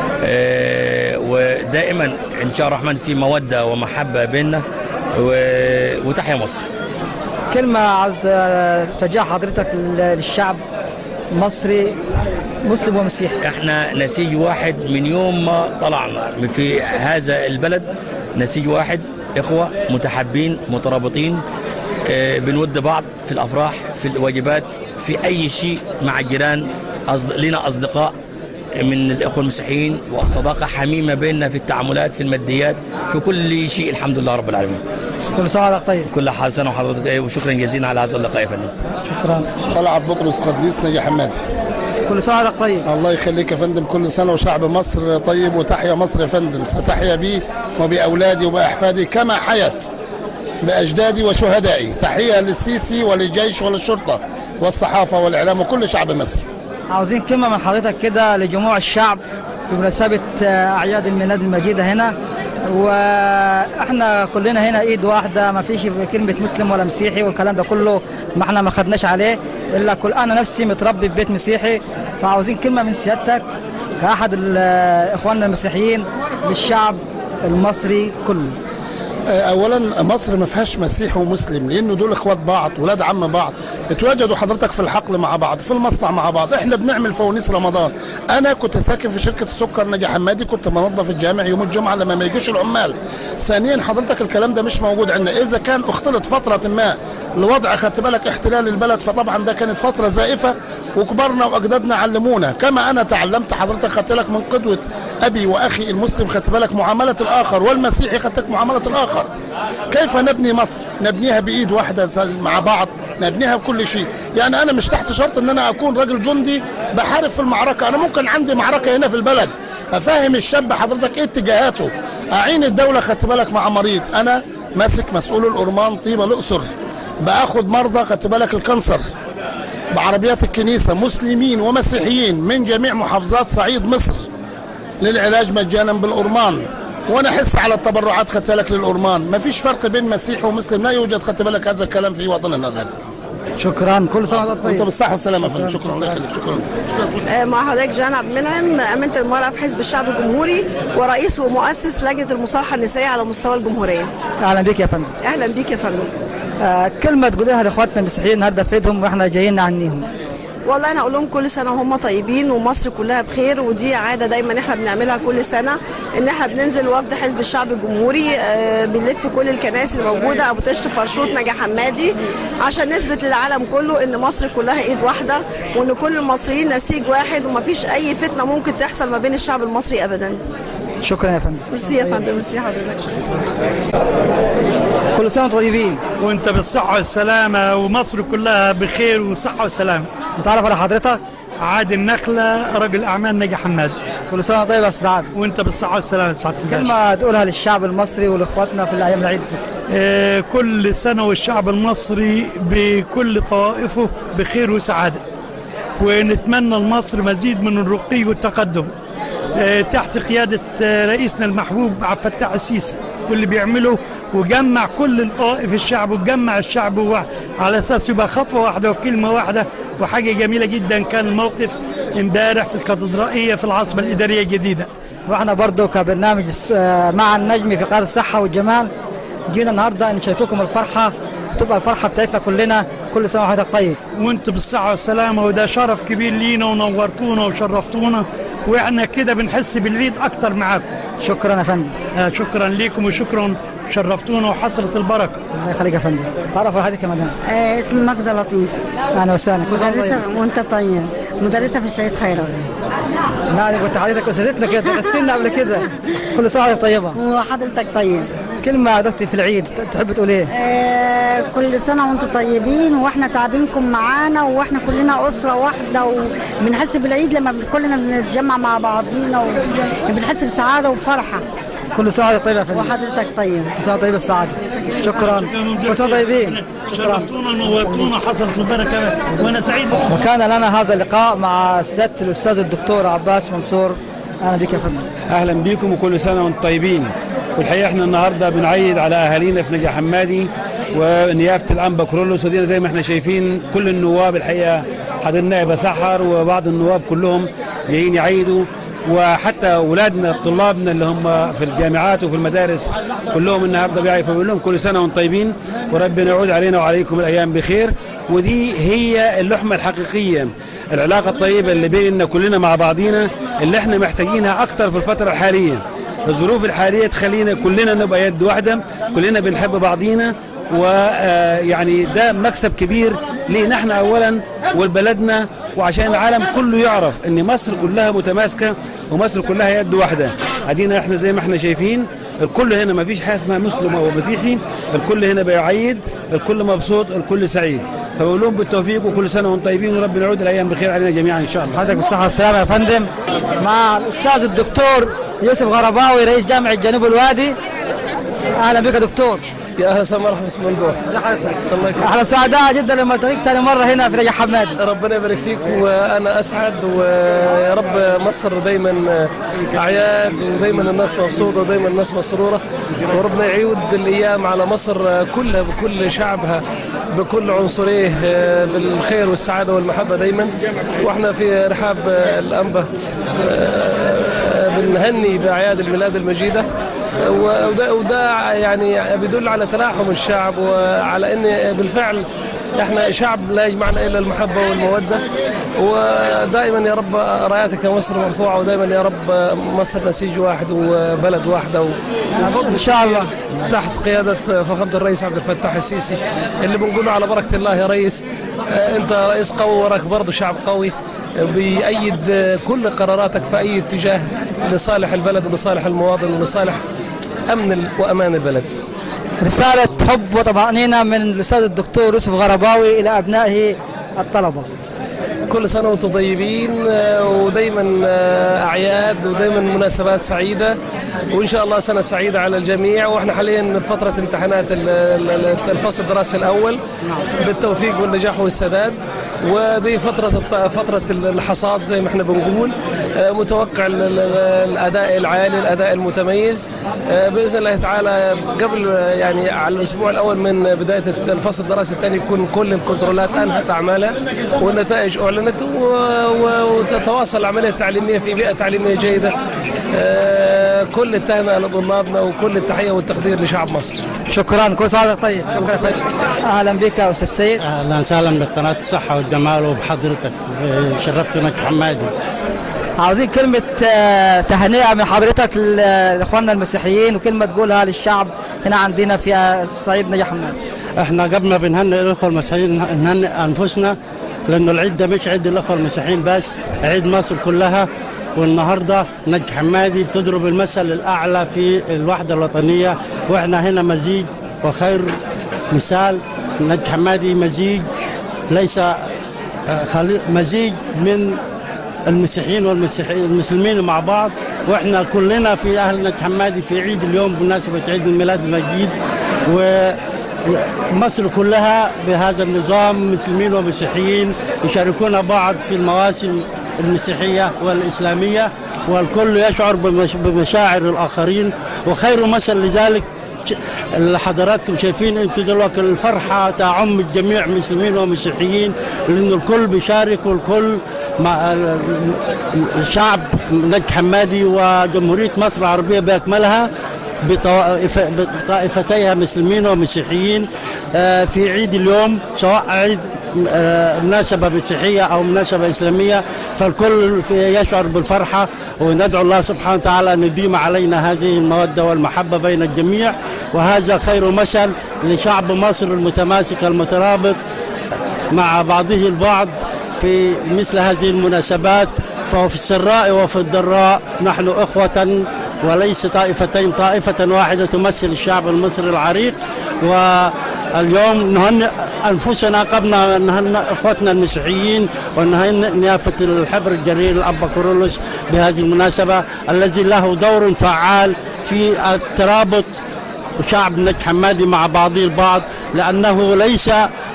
آه، ودائما إن شاء الرحمن في مودة ومحبة بيننا و- وتحيا مصر كلمه عاوز آه، تجاه حضرتك لل- للشعب المصري مسلم ومسيحي احنا نسيج واحد من يوم ما طلعنا في هذا البلد نسيج واحد اخوه متحابين مترابطين اه بنود بعض في الافراح في الواجبات في اي شيء مع الجيران أصد... لنا اصدقاء من الاخوه المسيحيين وصداقه حميمه بيننا في التعاملات في الماديات في كل شيء الحمد لله رب العالمين كل سنه وأنت طيب كل حال سنه وحضرتك طيب وشكرا جزيلا على هذا اللقاء يا فندم شكرا طلعت بطرس قديس نجا حمادي كل سنه وأنت طيب الله يخليك يا فندم كل سنة وشعب مصر طيب وتحيا مصر يا فندم ستحيا بي وبأولادي وبأحفادي كما حيت بأجدادي وشهدائي تحية للسيسي وللجيش وللشرطة والصحافة والإعلام وكل شعب مصر عاوزين كلمه من حضرتك كده لجموع الشعب بمناسبه آه، اعياد الميلاد المجيده هنا واحنا كلنا هنا ايد واحده ما فيش كلمه مسلم ولا مسيحي والكلام ده كله ما احنا ما خدناش عليه الا كل انا نفسي متربي في بيت مسيحي فعاوزين كلمه من سيادتك كاحد ال- اخواننا المسيحيين للشعب المصري كله اولا مصر ما فيهاش مسيحي ومسلم لانه دول اخوات بعض ولاد عم بعض اتواجدوا حضرتك في الحقل مع بعض في المصنع مع بعض احنا بنعمل فوانيس رمضان انا كنت ساكن في شركه السكر نجا حمادي كنت بنظف الجامع يوم الجمعه لما ما يجوش العمال ثانيا حضرتك الكلام ده مش موجود عندنا اذا كان اختلط فتره ما لوضع خدت بالك احتلال البلد فطبعا ده كانت فتره زائفه وكبرنا واجدادنا علمونا كما انا تعلمت حضرتك خدت لك من قدوه ابي واخي المسلم خدت بالك معامله الاخر والمسيحي خدت لك معامله الاخر كيف نبني مصر نبنيها بايد واحده س- مع بعض نبنيها بكل شيء يعني انا مش تحت شرط ان انا اكون راجل جندي بحارب في المعركه انا ممكن عندي معركه هنا في البلد افهم الشاب حضرتك ايه اتجاهاته اعين الدوله خدت بالك مع مريض انا ماسك مسؤول الأورمان طيبة الأقصر باخد مرضى خدت بالك الكانسر بعربيات الكنيسة مسلمين ومسيحيين من جميع محافظات صعيد مصر للعلاج مجانا بالأورمان وانا احس على التبرعات خدت بالك للأورمان مفيش فرق بين مسيحي ومسلم لا يوجد خدت بالك هذا الكلام في وطننا الغالي شكرا كل سنه وانت طيب وانت بالصحة والسلامة يا فندم شكرا الله يخليك شكرا شكرا آه، مع حضرتك جان عبد المنعم أمينة المرأة في حزب الشعب الجمهوري ورئيس ومؤسس لجنة المصالحة النسائية على مستوى الجمهورية اهلا بك يا فندم أهلا بيك يا فندم آه كلمه تقوليها لاخواتنا المسيحيين النهارده في عيدهم واحنا جايين نعنيهم والله انا اقول لهم كل سنه وهم طيبين ومصر كلها بخير ودي عاده دايما احنا بنعملها كل سنه ان احنا بننزل وفد حزب الشعب الجمهوري آه، بنلف كل الكنائس اللي موجوده ابو طشت فرشوط نجا حمادي عشان نثبت للعالم كله ان مصر كلها ايد واحده وان كل المصريين نسيج واحد ومفيش اي فتنه ممكن تحصل ما بين الشعب المصري ابدا شكرا يا فندم ميرسي يا فندم ميرسي حضرتك كل سنه وانتم طيبين وانت بالصحة والسلامة ومصر كلها بخير وصحة وسلامة متعرف على حضرتك عادل نخلة رجل أعمال نجا حماد كل سنه طيب يا استاذ عادل وانت بالصحة والسلامة سعادة الباشا كلمه تقولها للشعب المصري ولاخواتنا في الايام العيد آه، كل سنة والشعب المصري بكل طوائفه بخير وسعادة ونتمنى لمصر مزيد من الرقي والتقدم آه، تحت قيادة آه، رئيسنا المحبوب عبد الفتاح السيسي واللي بيعمله وجمع كل الطوائف الشعب وجمع الشعب وع- على اساس يبقى خطوه واحده وكلمه واحده وحاجه جميله جدا كان الموقف امبارح في الكاتدرائيه في العاصمه الاداريه الجديده واحنا برضو كبرنامج الس- آه، مع النجم في قناه الصحه والجمال جينا النهارده نشارككم الفرحه تبقى الفرحه بتاعتنا كلنا كل سنه وحضرتك طيب وانت بالصحة والسلامة وده شرف كبير لينا ونورتونا وشرفتونا واحنا كده بنحس بالعيد اكتر معاكم شكرا يا فندم آه شكرا ليكم وشكرا شرفتونا وحصلت البركة الله يخليك يا فندم تعرف على حضرتك يا مدام آه اسمي ماجدة لطيف اهلا وسهلا كل سنه وانت مدرسة طيب وانت طيب مدرسة في الشهيد خيرت لا كنت حضرتك استاذتنا كده درست لنا قبل كده كل سنه وحضرتك طيبه وحضرتك طيب كلمه يا دكتور في العيد تحب تقول ايه؟ آه كل سنة وانتم طيبين واحنا تعبينكم معانا واحنا كلنا أسرة واحدة وبنحس بالعيد لما كلنا بنتجمع مع بعضينا وبنحس بسعادة وبفرحة كل سنه وحضرتك طيب يا فندم وحضرتك طيب كل سنه طيب السعاده شكرا كل سنه طيبين شكرا شرفتونا نورتونا حصلت البركة وانا سعيد وكان لنا هذا اللقاء مع سياده الاستاذ الدكتور عباس منصور اهلا بك يا فندم اهلا بيكم وكل سنه وانتم طيبين والحقيقه احنا النهارده بنعيد على اهالينا في نجا حمادي ونيافه الانبا كرولوس ودينا زي ما احنا شايفين كل النواب الحقيقه حاضر النائب سحر وبعض النواب كلهم جايين يعيدوا وحتى اولادنا طلابنا اللي هم في الجامعات وفي المدارس كلهم النهارده بيعرفوا فبنقول لهم كل سنه وانتم طيبين وربنا يعود علينا وعليكم الايام بخير ودي هي اللحمه الحقيقيه العلاقه الطيبه اللي بيننا كلنا مع بعضينا اللي احنا محتاجينها اكتر في الفتره الحاليه الظروف الحاليه تخلينا كلنا نبقى يد واحده كلنا بنحب بعضينا ويعني ده مكسب كبير لينا احنا اولا ولبلدنا وعشان العالم كله يعرف ان مصر كلها متماسكه ومصر كلها يد واحده ادينا احنا زي ما احنا شايفين الكل هنا ما فيش حاجه اسمها مسلم او مسيحي الكل هنا بيعيد الكل مبسوط الكل سعيد فبقول لهم بالتوفيق وكل سنه وانتم طيبين وربنا يعود الايام بخير علينا جميعا ان شاء الله حضرتك بالصحه والسلامه يا فندم مع الاستاذ الدكتور يوسف غرباوي رئيس جامعه جنوب الوادي اهلا بك يا دكتور يا اهلا وسهلا مرحبا باسم ممدوح الله يكرمك احنا سعداء جدا لما التقيك ثاني مره هنا في نجا حمادي ربنا يبارك فيك وانا اسعد ويا رب مصر دايما اعياد ودايما الناس مبسوطه ودايما الناس مسروره وربنا يعود الايام على مصر كلها بكل شعبها بكل عنصريه بالخير والسعاده والمحبه دايما واحنا في رحاب الانبا بنهني باعياد الميلاد المجيده وده, وده يعني بيدل على تلاحم الشعب وعلى ان بالفعل احنا شعب لا يجمعنا الا المحبه والموده ودائما يا رب راياتك يا مصر مرفوعه ودائما يا رب مصر نسيج واحد وبلد واحده و... ان شاء الله تحت قياده فخامه الرئيس عبد الفتاح السيسي اللي بنقول له على بركه الله يا رئيس انت رئيس قوي وراك برضه شعب قوي بيأيد كل قراراتك في أي اتجاه لصالح البلد ولصالح المواطن ولصالح أمن وأمان البلد رسالة حب وطمأنينة من الأستاذ الدكتور يوسف غرباوي إلى أبنائه الطلبة كل سنة وانتم طيبين آه، ودايما آه، أعياد ودايما مناسبات سعيدة وإن شاء الله سنة سعيدة على الجميع وإحنا حاليا في فترة امتحانات ال- ال- الفصل الدراسي الأول بالتوفيق والنجاح والسداد ودي فترة الط- فترة الحصاد زي ما احنا بنقول آه، متوقع ال- ال- الأداء العالي الأداء المتميز آه، بإذن الله تعالى قبل آه، يعني على الأسبوع الأول من بداية الفصل الدراسي الثاني يكون كل الكنترولات أنهت أعمالها والنتائج أعلنت و- و- وتتواصل العملية التعليمية في بيئة تعليمية جيدة آه، كل التهنئة لطلابنا وكل التحية والتقدير لشعب مصر شكرا كل سنة وأنت طيب شكرا أهلا بك يا أستاذ سيد اهلا وسهلا بقناه الصحه والجمال وبحضرتك شرفتنا حمادي عاوزين كلمة آه، تهنئة من حضرتك ل- لإخواننا المسيحيين وكلمة تقولها للشعب هنا عندنا في آه، صعيد نجا حماد احنا قبل ما بنهنئ الاخوه المسيحيين نهنئ انفسنا لانه العيد ده مش عيد الاخوه المسيحيين بس عيد مصر كلها والنهارده نجح حمادي بتضرب المثل الاعلى في الوحده الوطنيه واحنا هنا مزيج وخير مثال نجح حمادي مزيج ليس آه، خلي- مزيج من المسيحيين والمسلمين مع بعض واحنا كلنا في اهل نجح حمادي في عيد اليوم بمناسبه عيد الميلاد المجيد ومصر كلها بهذا النظام مسلمين ومسيحيين يشاركون بعض في المواسم المسيحيه والاسلاميه والكل يشعر بمش- بمشاعر الاخرين وخير مثل لذلك ش- اللي حضراتكم شايفين انتم دلوقتي الفرحه تعم الجميع مسلمين ومسيحيين لانه الكل بيشارك والكل مع ال- الشعب نجح حمادي وجمهوريه مصر العربيه باكملها بطوائف- بطائفتيها مسلمين ومسيحيين آه، في عيد اليوم سواء عيد آه، مناسبة مسيحية أو مناسبة إسلامية فالكل في- يشعر بالفرحة وندعو الله سبحانه وتعالى أن يديم علينا هذه المودة والمحبة بين الجميع وهذا خير مثل لشعب مصر المتماسك المترابط مع بعضه البعض في مثل هذه المناسبات فهو في السراء وفي الضراء نحن إخوة وليس طائفتين طائفة واحدة تمثل الشعب المصري العريق واليوم نهنئ أنفسنا قبل أن نهنئ إخوتنا المسيحيين ونهنئ نيافة الحبر الجليل الأب كورولوس بهذه المناسبة الذي له دور فعال في الترابط شعب نجح حمادي مع بعضه البعض لأنه ليس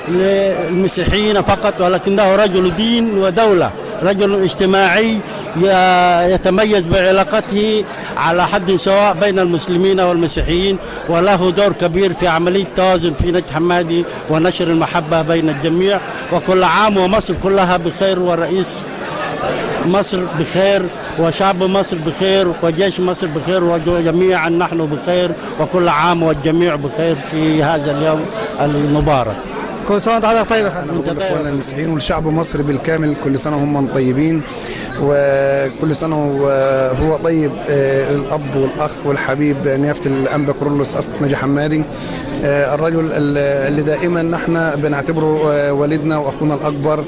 للمسيحيين فقط ولكنه رجل دين ودولة رجل اجتماعي ي- يتميز بعلاقته على حد سواء بين المسلمين والمسيحيين وله دور كبير في عملية توازن في نجح حمادي ونشر المحبة بين الجميع وكل عام ومصر كلها بخير ورئيس مصر بخير وشعب مصر بخير وجيش مصر بخير وجميعا نحن بخير وكل عام والجميع بخير في هذا اليوم المبارك كل سنة وأنت طيب يا فندم اخواننا المسيحيين والشعب المصري بالكامل كل سنه هم طيبين وكل سنه هو- هو طيب آه، الاب والاخ والحبيب نيافه الانبا كورولوس اسقف نجي حمادي آه، الرجل ال- اللي دائما نحن بنعتبره آه، والدنا واخونا الاكبر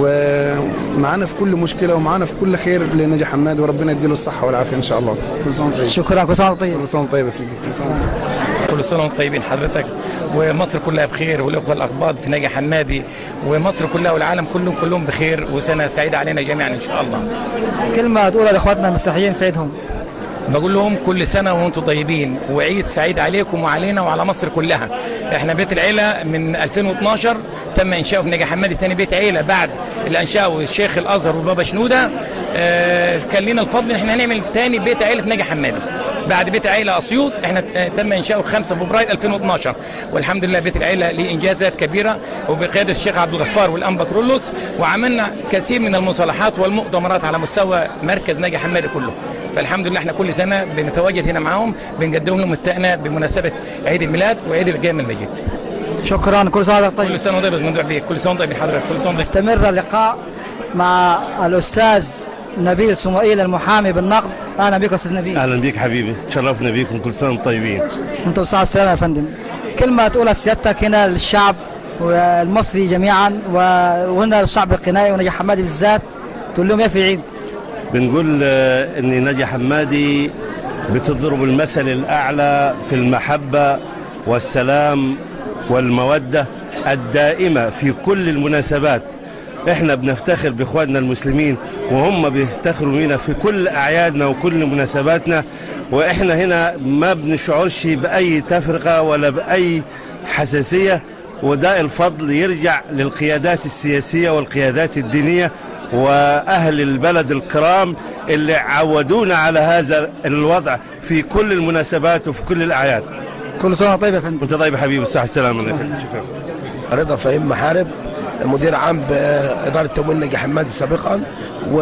ومعانا في كل مشكله ومعانا في كل خير لنجي حمادي وربنا يديله الصحه والعافيه ان شاء الله كل سنه طيب شكرا كل سنة طيب كل سنه طيب يا سيدي كل سنه كل سنه وانتم طيبين حضرتك ومصر كلها بخير والاخوه الاخباط في نجا حمادي ومصر كلها والعالم كلهم كلهم بخير وسنه سعيده علينا جميعا ان شاء الله كلمة تقولها لإخواتنا المسيحيين في عيدهم بقول لهم كل سنه وانتم طيبين وعيد سعيد عليكم وعلينا وعلى مصر كلها احنا بيت العيله من 2012 تم انشاؤه في نجا حمادي ثاني بيت عيله بعد اللي انشاه الشيخ الازهر وبابا شنوده اه كان لنا الفضل ان احنا نعمل ثاني بيت عيله في نجا حمادي بعد بيت عيله اسيوط احنا اه تم انشاؤه 5 فبراير 2012 والحمد لله بيت العيله ليه انجازات كبيره وبقياده الشيخ عبد الغفار والانبا كرولوس وعملنا كثير من المصالحات والمؤتمرات على مستوى مركز نجا حمادي كله فالحمد لله احنا كل سنه بنتواجد هنا معاهم بنقدم لهم التأنة بمناسبه عيد الميلاد وعيد القيام المجيد شكرا كل سنة وأنت طيب كل سنه وانت طيب ممدوح بيك كل سنه وانت طيب حضرتك كل سنه وانت استمر اللقاء مع الأستاذ نبيل سمائيل المحامي بالنقد أهلا بك أستاذ نبيل اهلا بيك حبيبي تشرفنا بيكم كل سنه وانتم طيبين وأنت بالصحة والسلامة يا فندم كلمة تقولها سيادتك هنا للشعب والمصري جميعا و- وهنا للشعب القنائي ونجا حمادي بالذات تقول لهم يا في عيد بنقول آه، ان نجا حمادي بتضرب المثل الاعلى في المحبه والسلام والمودة الدائمة في كل المناسبات احنا بنفتخر باخواننا المسلمين وهم بيفتخروا بينا في كل اعيادنا وكل مناسباتنا واحنا هنا ما بنشعرش باي تفرقه ولا باي حساسيه وده الفضل يرجع للقيادات السياسيه والقيادات الدينيه واهل البلد الكرام اللي عودونا على هذا الوضع في كل المناسبات وفي كل الاعياد كل سنه طيب يا فندم وانت طيب يا حبيبي الصحه والسلامه شكرا رضا فهيم محارب مدير عام بإدارة تموين نجي حمادي سابقا و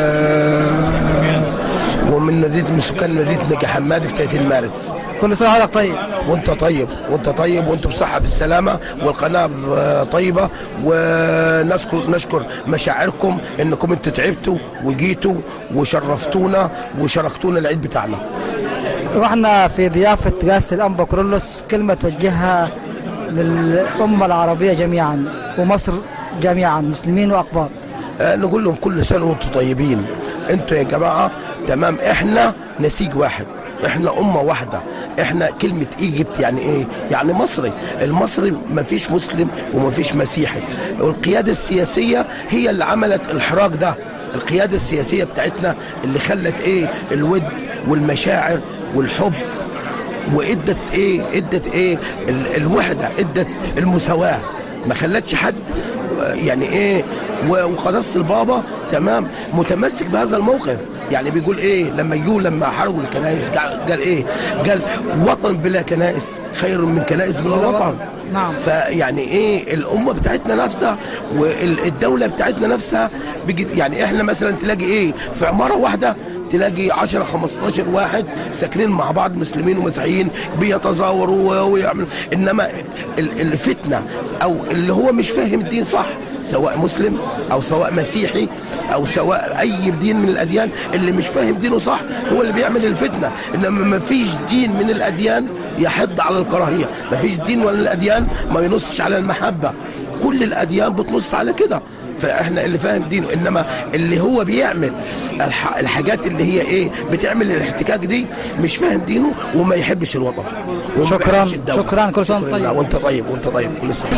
ومن مدينة من سكان مدينة نجي حمادي في 30 مارس كل سنه وحضرتك طيب وانت طيب وانت طيب وانت بصحة بالسلامة والقناة طيبة ونشكر نشكر مشاعركم انكم انتوا تعبتوا وجيتوا وشرفتونا وشاركتونا العيد بتاعنا واحنا في ضيافه رئاسه الانبا كورولوس كلمه توجهها للامه العربيه جميعا ومصر جميعا مسلمين واقباط آه، نقول لهم كل سنه وانتم طيبين انتوا يا جماعه تمام احنا نسيج واحد احنا امه واحده احنا كلمه ايجيبت يعني ايه يعني مصري المصري ما فيش مسلم وما فيش مسيحي والقياده السياسيه هي اللي عملت الحراك ده القياده السياسيه بتاعتنا اللي خلت ايه الود والمشاعر والحب وادت ايه ادت ايه ال- الوحده ادت المساواه ما خلتش حد يعني ايه و- وقداسه البابا تمام متمسك بهذا الموقف يعني بيقول ايه لما يجوا لما حرقوا الكنائس قال, قال ايه قال وطن بلا كنائس خير من كنائس بلا وطن نعم فيعني ايه الامه بتاعتنا نفسها والدوله بتاعتنا نفسها بيجي يعني احنا مثلا تلاقي ايه في عماره واحده تلاقي 10 15 واحد ساكنين مع بعض مسلمين ومسيحيين بيتزاوروا ويعملوا انما ال- الفتنه او اللي هو مش فاهم الدين صح سواء مسلم او سواء مسيحي او سواء اي دين من الاديان اللي مش فاهم دينه صح هو اللي بيعمل الفتنه انما ما فيش دين من الاديان يحض على الكراهيه ما فيش دين ولا الاديان ما ينصش على المحبه كل الاديان بتنص على كده فاحنا اللي فاهم دينه انما اللي هو بيعمل الح- الحاجات اللي هي ايه بتعمل الاحتكاك دي مش فاهم دينه وما يحبش الوطن وما شكراً، بيحبش الدولة. شكراً، كل سنة وأنت شكراً طيب. لله، وانت طيب وانت طيب كل سنه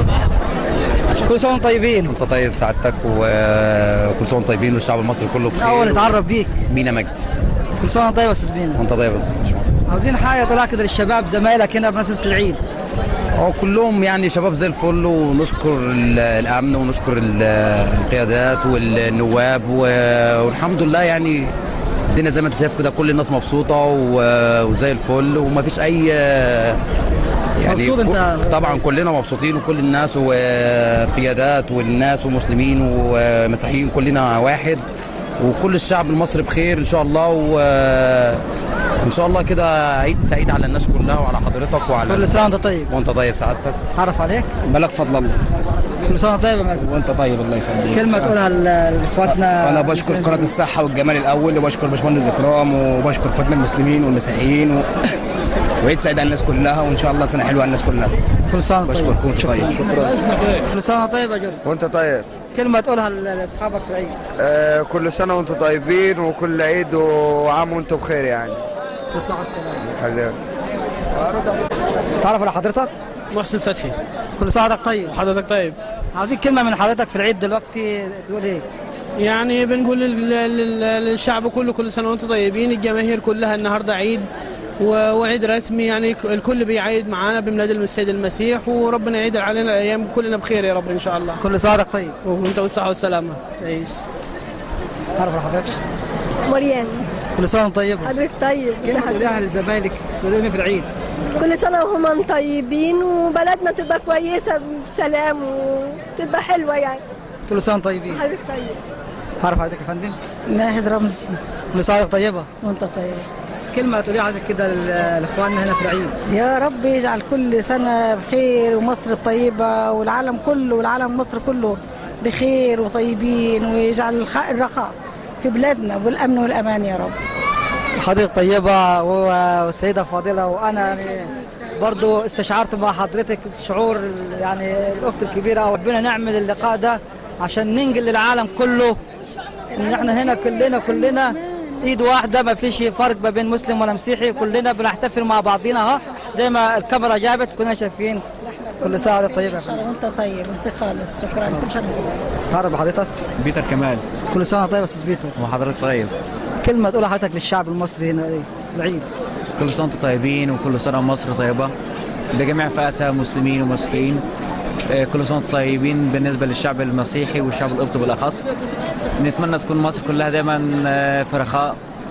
كل سنه وانتم طيبين انت طيب سعادتك وكل سنه وانتم طيبين والشعب المصري كله بخير اول نتعرف بيك مينا مجد كل سنه وانت طيب يا استاذ بينا وانت طيب يا باشمهندس عاوزين حاجه طلع كده للشباب زمايلك هنا بمناسبه العيد اه كلهم يعني شباب زي الفل ونشكر ال- الامن ونشكر ال- القيادات والنواب و- والحمد لله يعني الدنيا زي ما انت شايف كده كل الناس مبسوطه و- وزي الفل وما فيش اي يعني مبسوط انت؟ كل- طبعا كلنا مبسوطين وكل الناس وقيادات والناس ومسلمين ومسيحيين كلنا واحد وكل الشعب المصري بخير ان شاء الله وان شاء الله كده عيد سعيد على الناس كلها وعلى حضرتك وعلى كل سنه وانت طيب وانت طيب سعادتك تعرف عليك ملك فضل الله كل سنه وانت طيب يا مازن وانت طيب الله يخليك كلمه تقولها ل- لاخواتنا انا بشكر قناه الصحه والجمال الاول وبشكر باشمهندس اكرام وبشكر اخواتنا المسلمين والمسيحيين و... وعيد سعيد على الناس كلها وان شاء الله سنه حلوه على الناس كلها كل سنه وانت طيب بشكركم طيب كل سنه وانت طيب يا جورج وانت طيب كلمه تقولها ل- لاصحابك في العيد آه كل سنة وانتم طيبين وكل عيد وعام وانتم بخير يعني تصحى السلامه خلينا تعرف على حضرتك محسن فتحي كل سنه وحضرتك طيب حضرتك طيب عاوزين كلمه من حضرتك في العيد دلوقتي تقول ايه يعني بنقول لل- لل- للشعب كله كل سنه وانتم طيبين الجماهير كلها النهارده عيد و- وعيد رسمي يعني ك- الكل بيعيد معانا بميلاد السيد المسيح وربنا يعيد علينا الايام كلنا بخير يا رب ان شاء الله كل سنه وحضرتك طيب وانت بالصحه والسلامه تعيش تعرف على حضرتك مريان كل سنه وانت طيب حضرتك طيب كلمه صحة تقولها لزمايلك تقول لهم في العيد كل سنة وهم طيبين وبلدنا تبقى كويسة بسلام وتبقى حلوة يعني كل سنه وانتم طيبين حضرتك طيب تعرف حضرتك يا فندم ناهد رمزي كل سنه وحضرتك طيبه وانت طيب كلمه تقوليها حضرتك كده ل- لاخواننا هنا في العيد يا رب يجعل كل سنة بخير ومصر طيبة والعالم كله والعالم مصر كله بخير وطيبين ويجعل الخ- الرخاء في بلادنا والأمن والأمان يا رب حضرتك طيبة و- والسيدة فاضلة وأنا يعني برضو استشعرت مع حضرتك شعور ال- يعني الأخت الكبيرة ربنا نعمل اللقاء ده عشان ننقل للعالم كله إن إحنا هنا كلنا كلنا إيد واحدة ما فيش فرق ما بين مسلم ولا مسيحي كلنا بنحتفل مع بعضينا ها زي ما الكاميرا جابت كنا شايفين كل سنه وانت طيب يا شكرا وانت طيب ميرسي خالص شكرا كل سنه تعرف بحضرتك بيتر كمال كل سنه وأنت طيب يا استاذ بيتر وحضرتك طيب كلمه تقولها حضرتك للشعب المصري هنا ايه العيد كل سنه وانتم طيبين وكل سنه مصر طيبه بجميع فئاتها مسلمين ومسيحيين آه، كل سنه وانتم طيبين بالنسبه للشعب المسيحي والشعب القبطي بالاخص نتمنى تكون مصر كلها دايما آه، في رخاء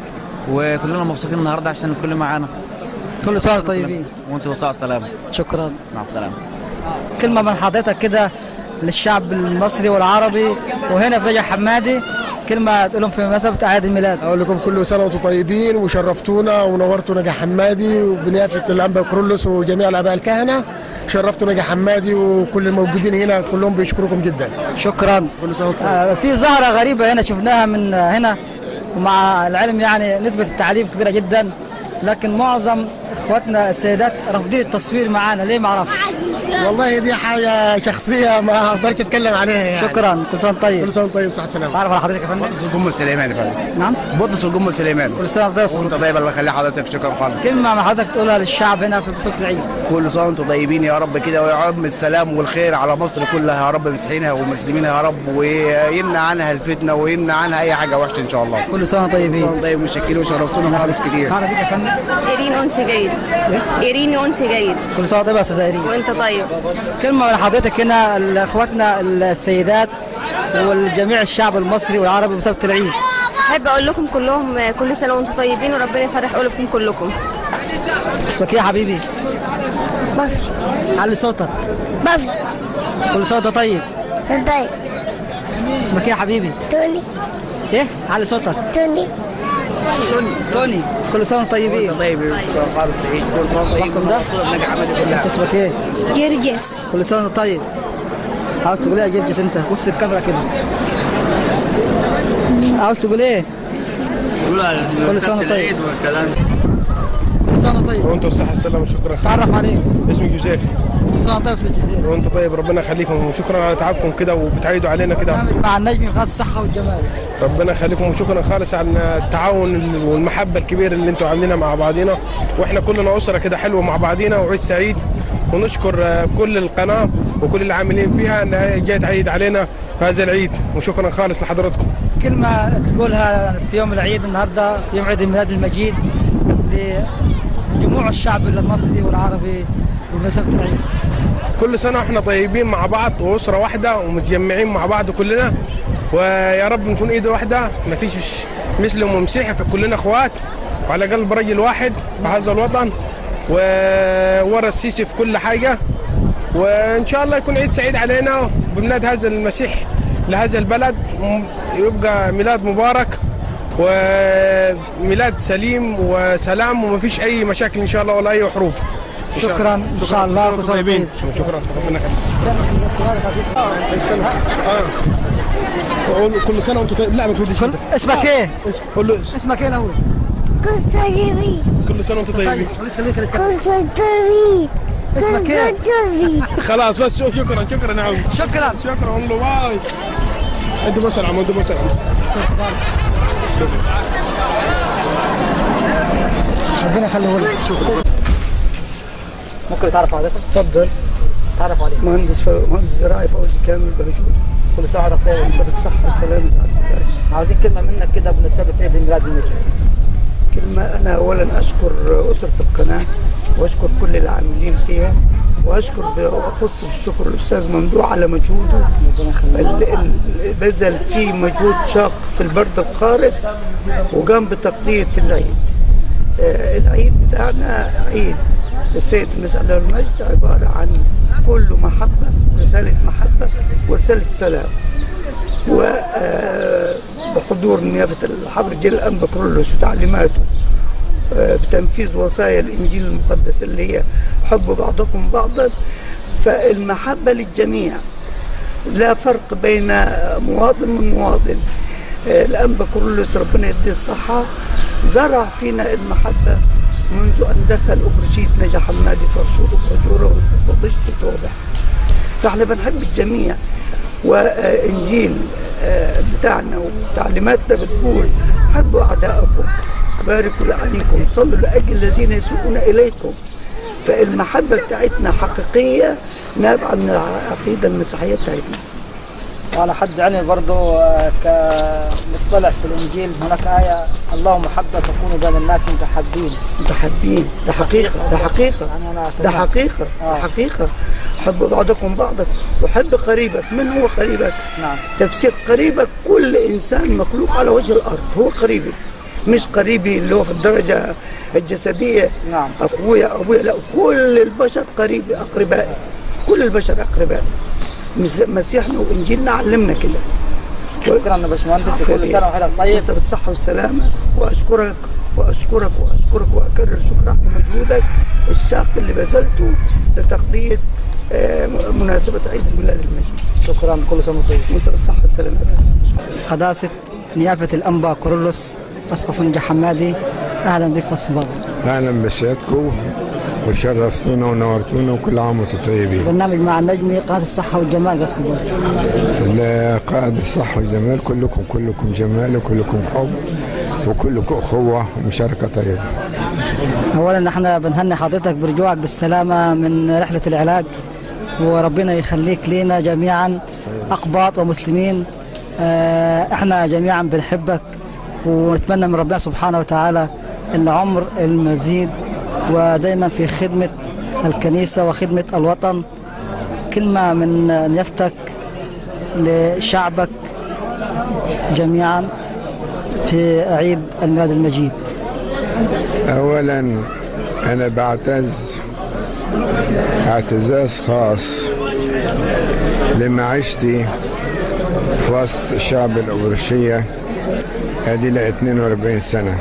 وكلنا مبسوطين النهارده عشان الكل معانا كل سنه وأنتم طيبين وانتم بالصحه والسلامه شكرا مع السلامه كلمه من حضرتك كده للشعب المصري والعربي وهنا في نجع حمادي كلمه تقولهم في مناسبه اعياد الميلاد اقول لكم كل سنه وانتم طيبين وشرفتونا ونورتوا نجا حمادي وبنيافه الانبا كرولوس وجميع الاباء الكهنه شرفتوا نجا حمادي وكل الموجودين هنا كلهم بيشكركم جدا شكرا كل سنه وانتم آه، في ظاهرة غريبة هنا شفناها من آه، هنا ومع العلم يعني نسبة التعليم كبيرة جدا لكن معظم اخواتنا السيدات رافضين التصوير معانا ليه ما اعرفش والله دي حاجه شخصيه ما اقدرش اتكلم عليها يعني شكرا كل سنه طيب كل سنه وانت طيب صحه سلامه تعرف على حضرتك يا فندم بطرس الجم السليماني يا فندم نعم بطرس الجم السليماني كل سنه وانت طيب وانت طيب الله يخلي حضرتك شكرا خالص كلمة مع حضرتك تقولها للشعب هنا في بساطة العيد كل سنه وانتم طيبين يا رب كده ويعم السلام والخير على مصر كلها يا رب مسيحينها ومسلمينها يا رب ويمنع عنها الفتنه ويمنع عنها اي حاجه وحشه ان شاء الله كل سنه طيبين كل سنه طيب متشكرين وشرفتونا خالص كتير تعرف بيك يا فندم إيرين أنس جيد إيرين أنس جيد كل سنه طيب يا استاذ ايرين وأنت طيب كلمة من حضرتك هنا لاخواتنا السيدات والجميع الشعب المصري والعربي بسبب العيد أحب أقول لكم كلهم كل سنة وأنتم طيبين وربنا يفرح قلوبكم كلكم اسمك ايه يا حبيبي؟ بفز علي صوتك بفز كل سنه وانت طيب طيب اسمك ايه يا حبيبي؟ توني ايه؟ علي صوتك توني توني توني كل سنه وانتم طيبين طيب شكرا خالص تعيش كل سنه طيب رقم ده؟ نجا حمادي كلها انت اسمك ايه؟ جرجس كل سنه وانت طيب عاوز تقول ايه يا جرجس انت؟ بص الكاميرا كده عاوز تقول ايه؟ كل سنه وانت طيب والكلام كل سنه وانت طيب وانتم بالصحه والسلامه شكرا تعرف عليك اسمي جوزيف كل سنه وانت طيب يا استاذ جزيره وانت طيب ربنا يخليكم وشكرا على تعبكم كده وبتعيدوا علينا كده مع النجم خالص الصحه والجمال ربنا يخليكم وشكرا خالص على التعاون والمحبه الكبيره اللي انتم عاملينها مع بعضينا واحنا كلنا اسره كده حلوه مع بعضينا وعيد سعيد ونشكر آه، كل القناه وكل العاملين فيها انها جايه تعيد علينا في هذا العيد وشكرا خالص لحضراتكم كلمة تقولها في يوم العيد النهاردة في يوم عيد الميلاد المجيد لجموع الشعب المصري والعربي بمناسبة العيد كل سنه واحنا طيبين مع بعض واسره واحده ومتجمعين مع بعض كلنا ويا رب نكون ايد واحده ما فيش مسلم ومسيحي فكلنا اخوات وعلى قلب رجل واحد في هذا الوطن وورا السيسي في كل حاجه وان شاء الله يكون عيد سعيد علينا بميلاد هذا المسيح لهذا البلد م- يبقى ميلاد مبارك وميلاد سليم وسلام وما فيش اي مشاكل ان شاء الله ولا اي حروب إن شاء شكرا الله. ان شاء الله كل سنة وأنت طيب شكرا ربنا يخليك قول كل سنه وانتم طيب لا ما توديش انت اسمك ايه؟ قول له اسمك ايه الاول؟ كنت طيبين كل سنه وانتم طيبين كنت طيبين اسمك ايه؟ كنت طيبين خلاص بس شو- شكرا شكرا يا عم شكرا شكرا والله واي انت بس عم انت بس ربنا يخليه لك ممكن تعرف حضرتك؟ اتفضل تعرف عليك مهندس ف... مهندس زراعي فوزي كامل بهجور كل سنة وانت طيب انت بالصحة والسلامة سعادة الباشا عاوزين كلمة منك كده بمناسبة عيد الميلاد المجيد كلمة أنا أولا أشكر أسرة القناة وأشكر كل العاملين فيها وأشكر بأخص بالشكر الأستاذ ممدوح على مجهوده ال- ال- بذل فيه مجهود شاق في البرد القارس وقام بتقضية العيد آه، العيد بتاعنا عيد السيد المسألة له المجد عبارة عن كله محبة رسالة محبة ورسالة سلام وبحضور نيافة الحبر جيل الأنبا كرولوس وتعليماته آه، بتنفيذ وصايا الإنجيل المقدس اللي هي حب بعضكم بعضا فالمحبة للجميع لا فرق بين مواطن من مواطن آه، الأنبا كرولوس ربنا يديه الصحة زرع فينا المحبة منذ أن دخل أبرجيت نجا حمادي فرشود وفجورة وبشت توضح فاحنا بنحب الجميع وانجيل آه، بتاعنا وتعليماتنا بتقول حبوا اعداءكم باركوا لعنيكم صلوا لاجل الذين يسوءون اليكم فالمحبة بتاعتنا حقيقية نابعة من العقيدة المسيحية بتاعتنا وعلى حد علمي برضه آه، كمصطلح في الانجيل هناك ايه الله محبه تكون بين الناس متحابين متحابين ده حقيقة ده حقيقة يعني أنا ده تمام. حقيقة ده حقيقة حب بعضكم بعضا وحب قريبك من هو قريبك نعم تفسير قريبك كل إنسان مخلوق على وجه الأرض هو قريبي مش قريبي اللي هو في الدرجة الجسدية نعم أخويا أبويا لا كل البشر قريبي أقربائي كل البشر أقربائي مس- مسيحنا وإنجيلنا علمنا كده شكرا يا باشمهندس كل سنه وحضرتك طيب انت بالصحة والسلامة وأشكرك وأشكرك وأشكرك وأكرر شكرا على مجهودك الشاق اللي بذلته لتقضية آه، مناسبة عيد الميلاد المجيد شكرا كل سنه وانت طيب وأنت بالصحة والسلامة قداسة نيافة الأنبا كورولوس أسقف نجا حمادي أهلا بك في الصباح اهلا بسيادكم وشرفتونا ونورتونا وكل عام وانتم طيبين. برنامج مع النجمي قناة الصحة والجمال قصد قائد الصحة والجمال كلكم كلكم جمال وكلكم حب وكلكم أخوة ومشاركة طيبة. أولا نحن بنهني حضرتك برجوعك بالسلامة من رحلة العلاج وربنا يخليك لينا جميعا أقباط ومسلمين آه، احنا جميعا بنحبك ونتمنى من ربنا سبحانه وتعالى العمر المزيد ودايما في خدمة الكنيسة وخدمة الوطن كلمة من نيافتك لشعبك جميعا في عيد الميلاد المجيد أولا أنا بعتز اعتزاز خاص لمعيشتي في وسط الشعب الأوروشية هذه لها 42 سنة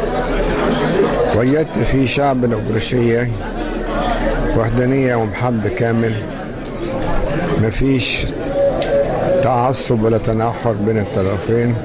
وجدت في شعب الأوروشية وحدانية ومحبة كامل مفيش تعصب ولا تناحر بين الطرفين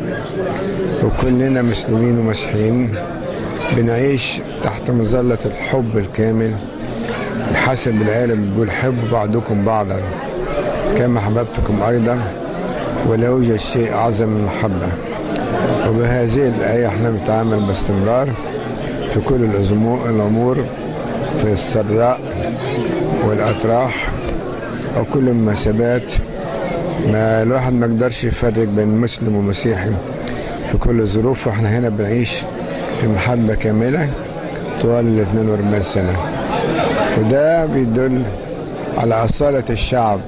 وكلنا مسلمين ومسيحيين بنعيش تحت مظلة الحب الكامل حسب الآية بتقول حبوا بعضكم بعضا كما حببتكم أيضا ولا يوجد شيء أعظم من المحبة وبهذه الآية احنا بنتعامل باستمرار في كل الأزمو- الأمور في السراء والأطراح أو كل المناسبات ما الواحد ما يقدرش يفرق بين مسلم ومسيحي في كل الظروف فاحنا هنا بنعيش في محبة كاملة طوال ال 42 سنة وده بيدل على أصالة الشعب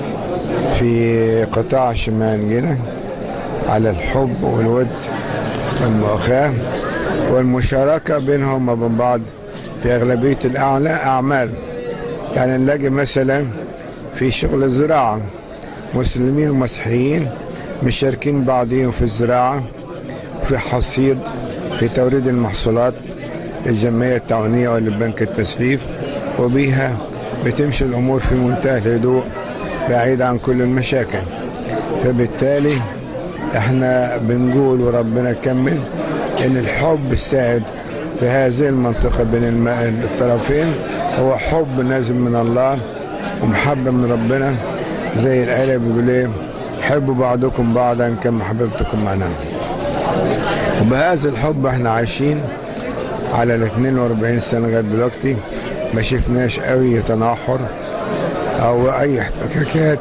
في قطاع شمال جنة على الحب والود والمؤاخاة والمشاركة بينهم وبين بعض في أغلبية الأعلى أعمال يعني نلاقي مثلا في شغل الزراعة مسلمين ومسيحيين مشاركين بعضهم في الزراعة في حصيد في توريد المحصولات للجمعية التعاونية ولبنك التسليف وبيها بتمشي الأمور في منتهى الهدوء بعيد عن كل المشاكل فبالتالي احنا بنقول وربنا يكمل ان الحب السائد في هذه المنطقة بين الم- الطرفين هو حب نازل من الله ومحبة من ربنا زي الآية بيقول ايه حبوا بعضكم بعضا كما حببتكم معنا وبهذا الحب احنا عايشين على ال 42 سنة لغاية دلوقتي ما شفناش أي تناحر أو أي احتكاكات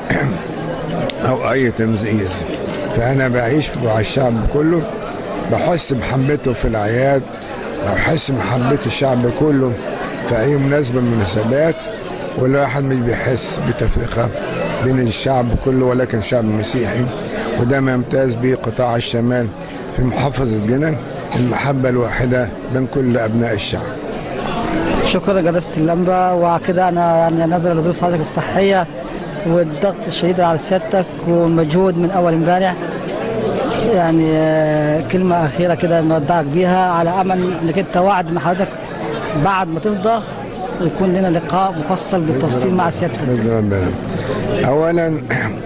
أو أي تمزيز فأنا بعيش مع الشعب كله بحس بحبته في الأعياد بحس بمحبة الشعب كله في أي مناسبة من المناسبات والواحد مش بيحس بتفرقة بين الشعب كله ولكن شعب مسيحي وده ما يمتاز به قطاع الشمال في محافظة جنة المحبة الواحدة بين كل أبناء الشعب شكرا لقداسة الأنبا وكده أنا يعني نظرا لظروف حالتك الصحية والضغط الشديد على سيادتك والمجهود من أول امبارح يعني آه، كلمة أخيرة كده نودعك بيها على أمل إنك أنت وعد مع حضرتك بعد ما تفضى يكون لنا لقاء مفصل بالتفصيل مع سيادتك بإذن ربنا أولا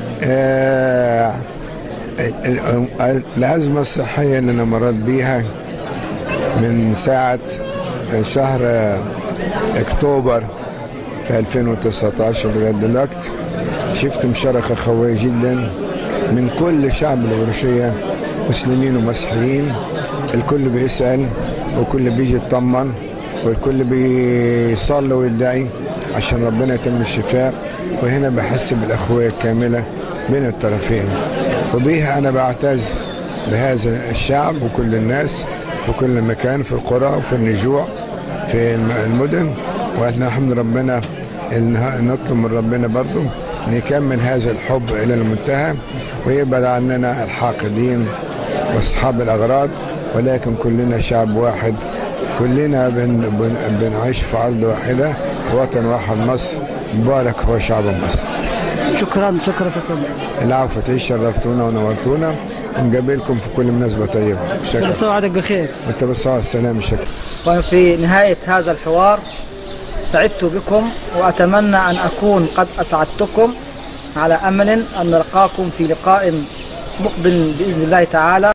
آه، ال- ال- الأزمة الصحية اللي أنا مريت بيها من ساعة شهر آه، أكتوبر في 2019 لغاية دلوقتي شفت مشاركة قوية جدا من كل شعب الغرشية مسلمين ومسيحيين الكل بيسأل وكل بيجي يطمن والكل بيصلي ويدعي عشان ربنا يتم الشفاء وهنا بحس بالأخوية الكاملة بين الطرفين وبيها أنا بعتز بهذا الشعب وكل الناس في كل مكان في القرى وفي النجوع في الم- المدن واحنا نحمد ربنا إن نطلب من ربنا برضو نكمل هذا الحب إلى المنتهى ويبعد عننا الحاقدين واصحاب الاغراض ولكن كلنا شعب واحد كلنا بن بن بنعيش في ارض واحده وطن واحد مصر مبارك هو شعب مصر شكرا شكرا ستة العفو تعيش شرفتونا ونورتونا ونقابلكم في كل مناسبه طيبه كل شكرا سنة وعدك بخير وانت بالصحه والسلامه شكرا وفي نهاية هذا الحوار سعدت بكم وأتمنى أن أكون قد أسعدتكم على أمل أن نلقاكم في لقاء مقبل بإذن الله تعالى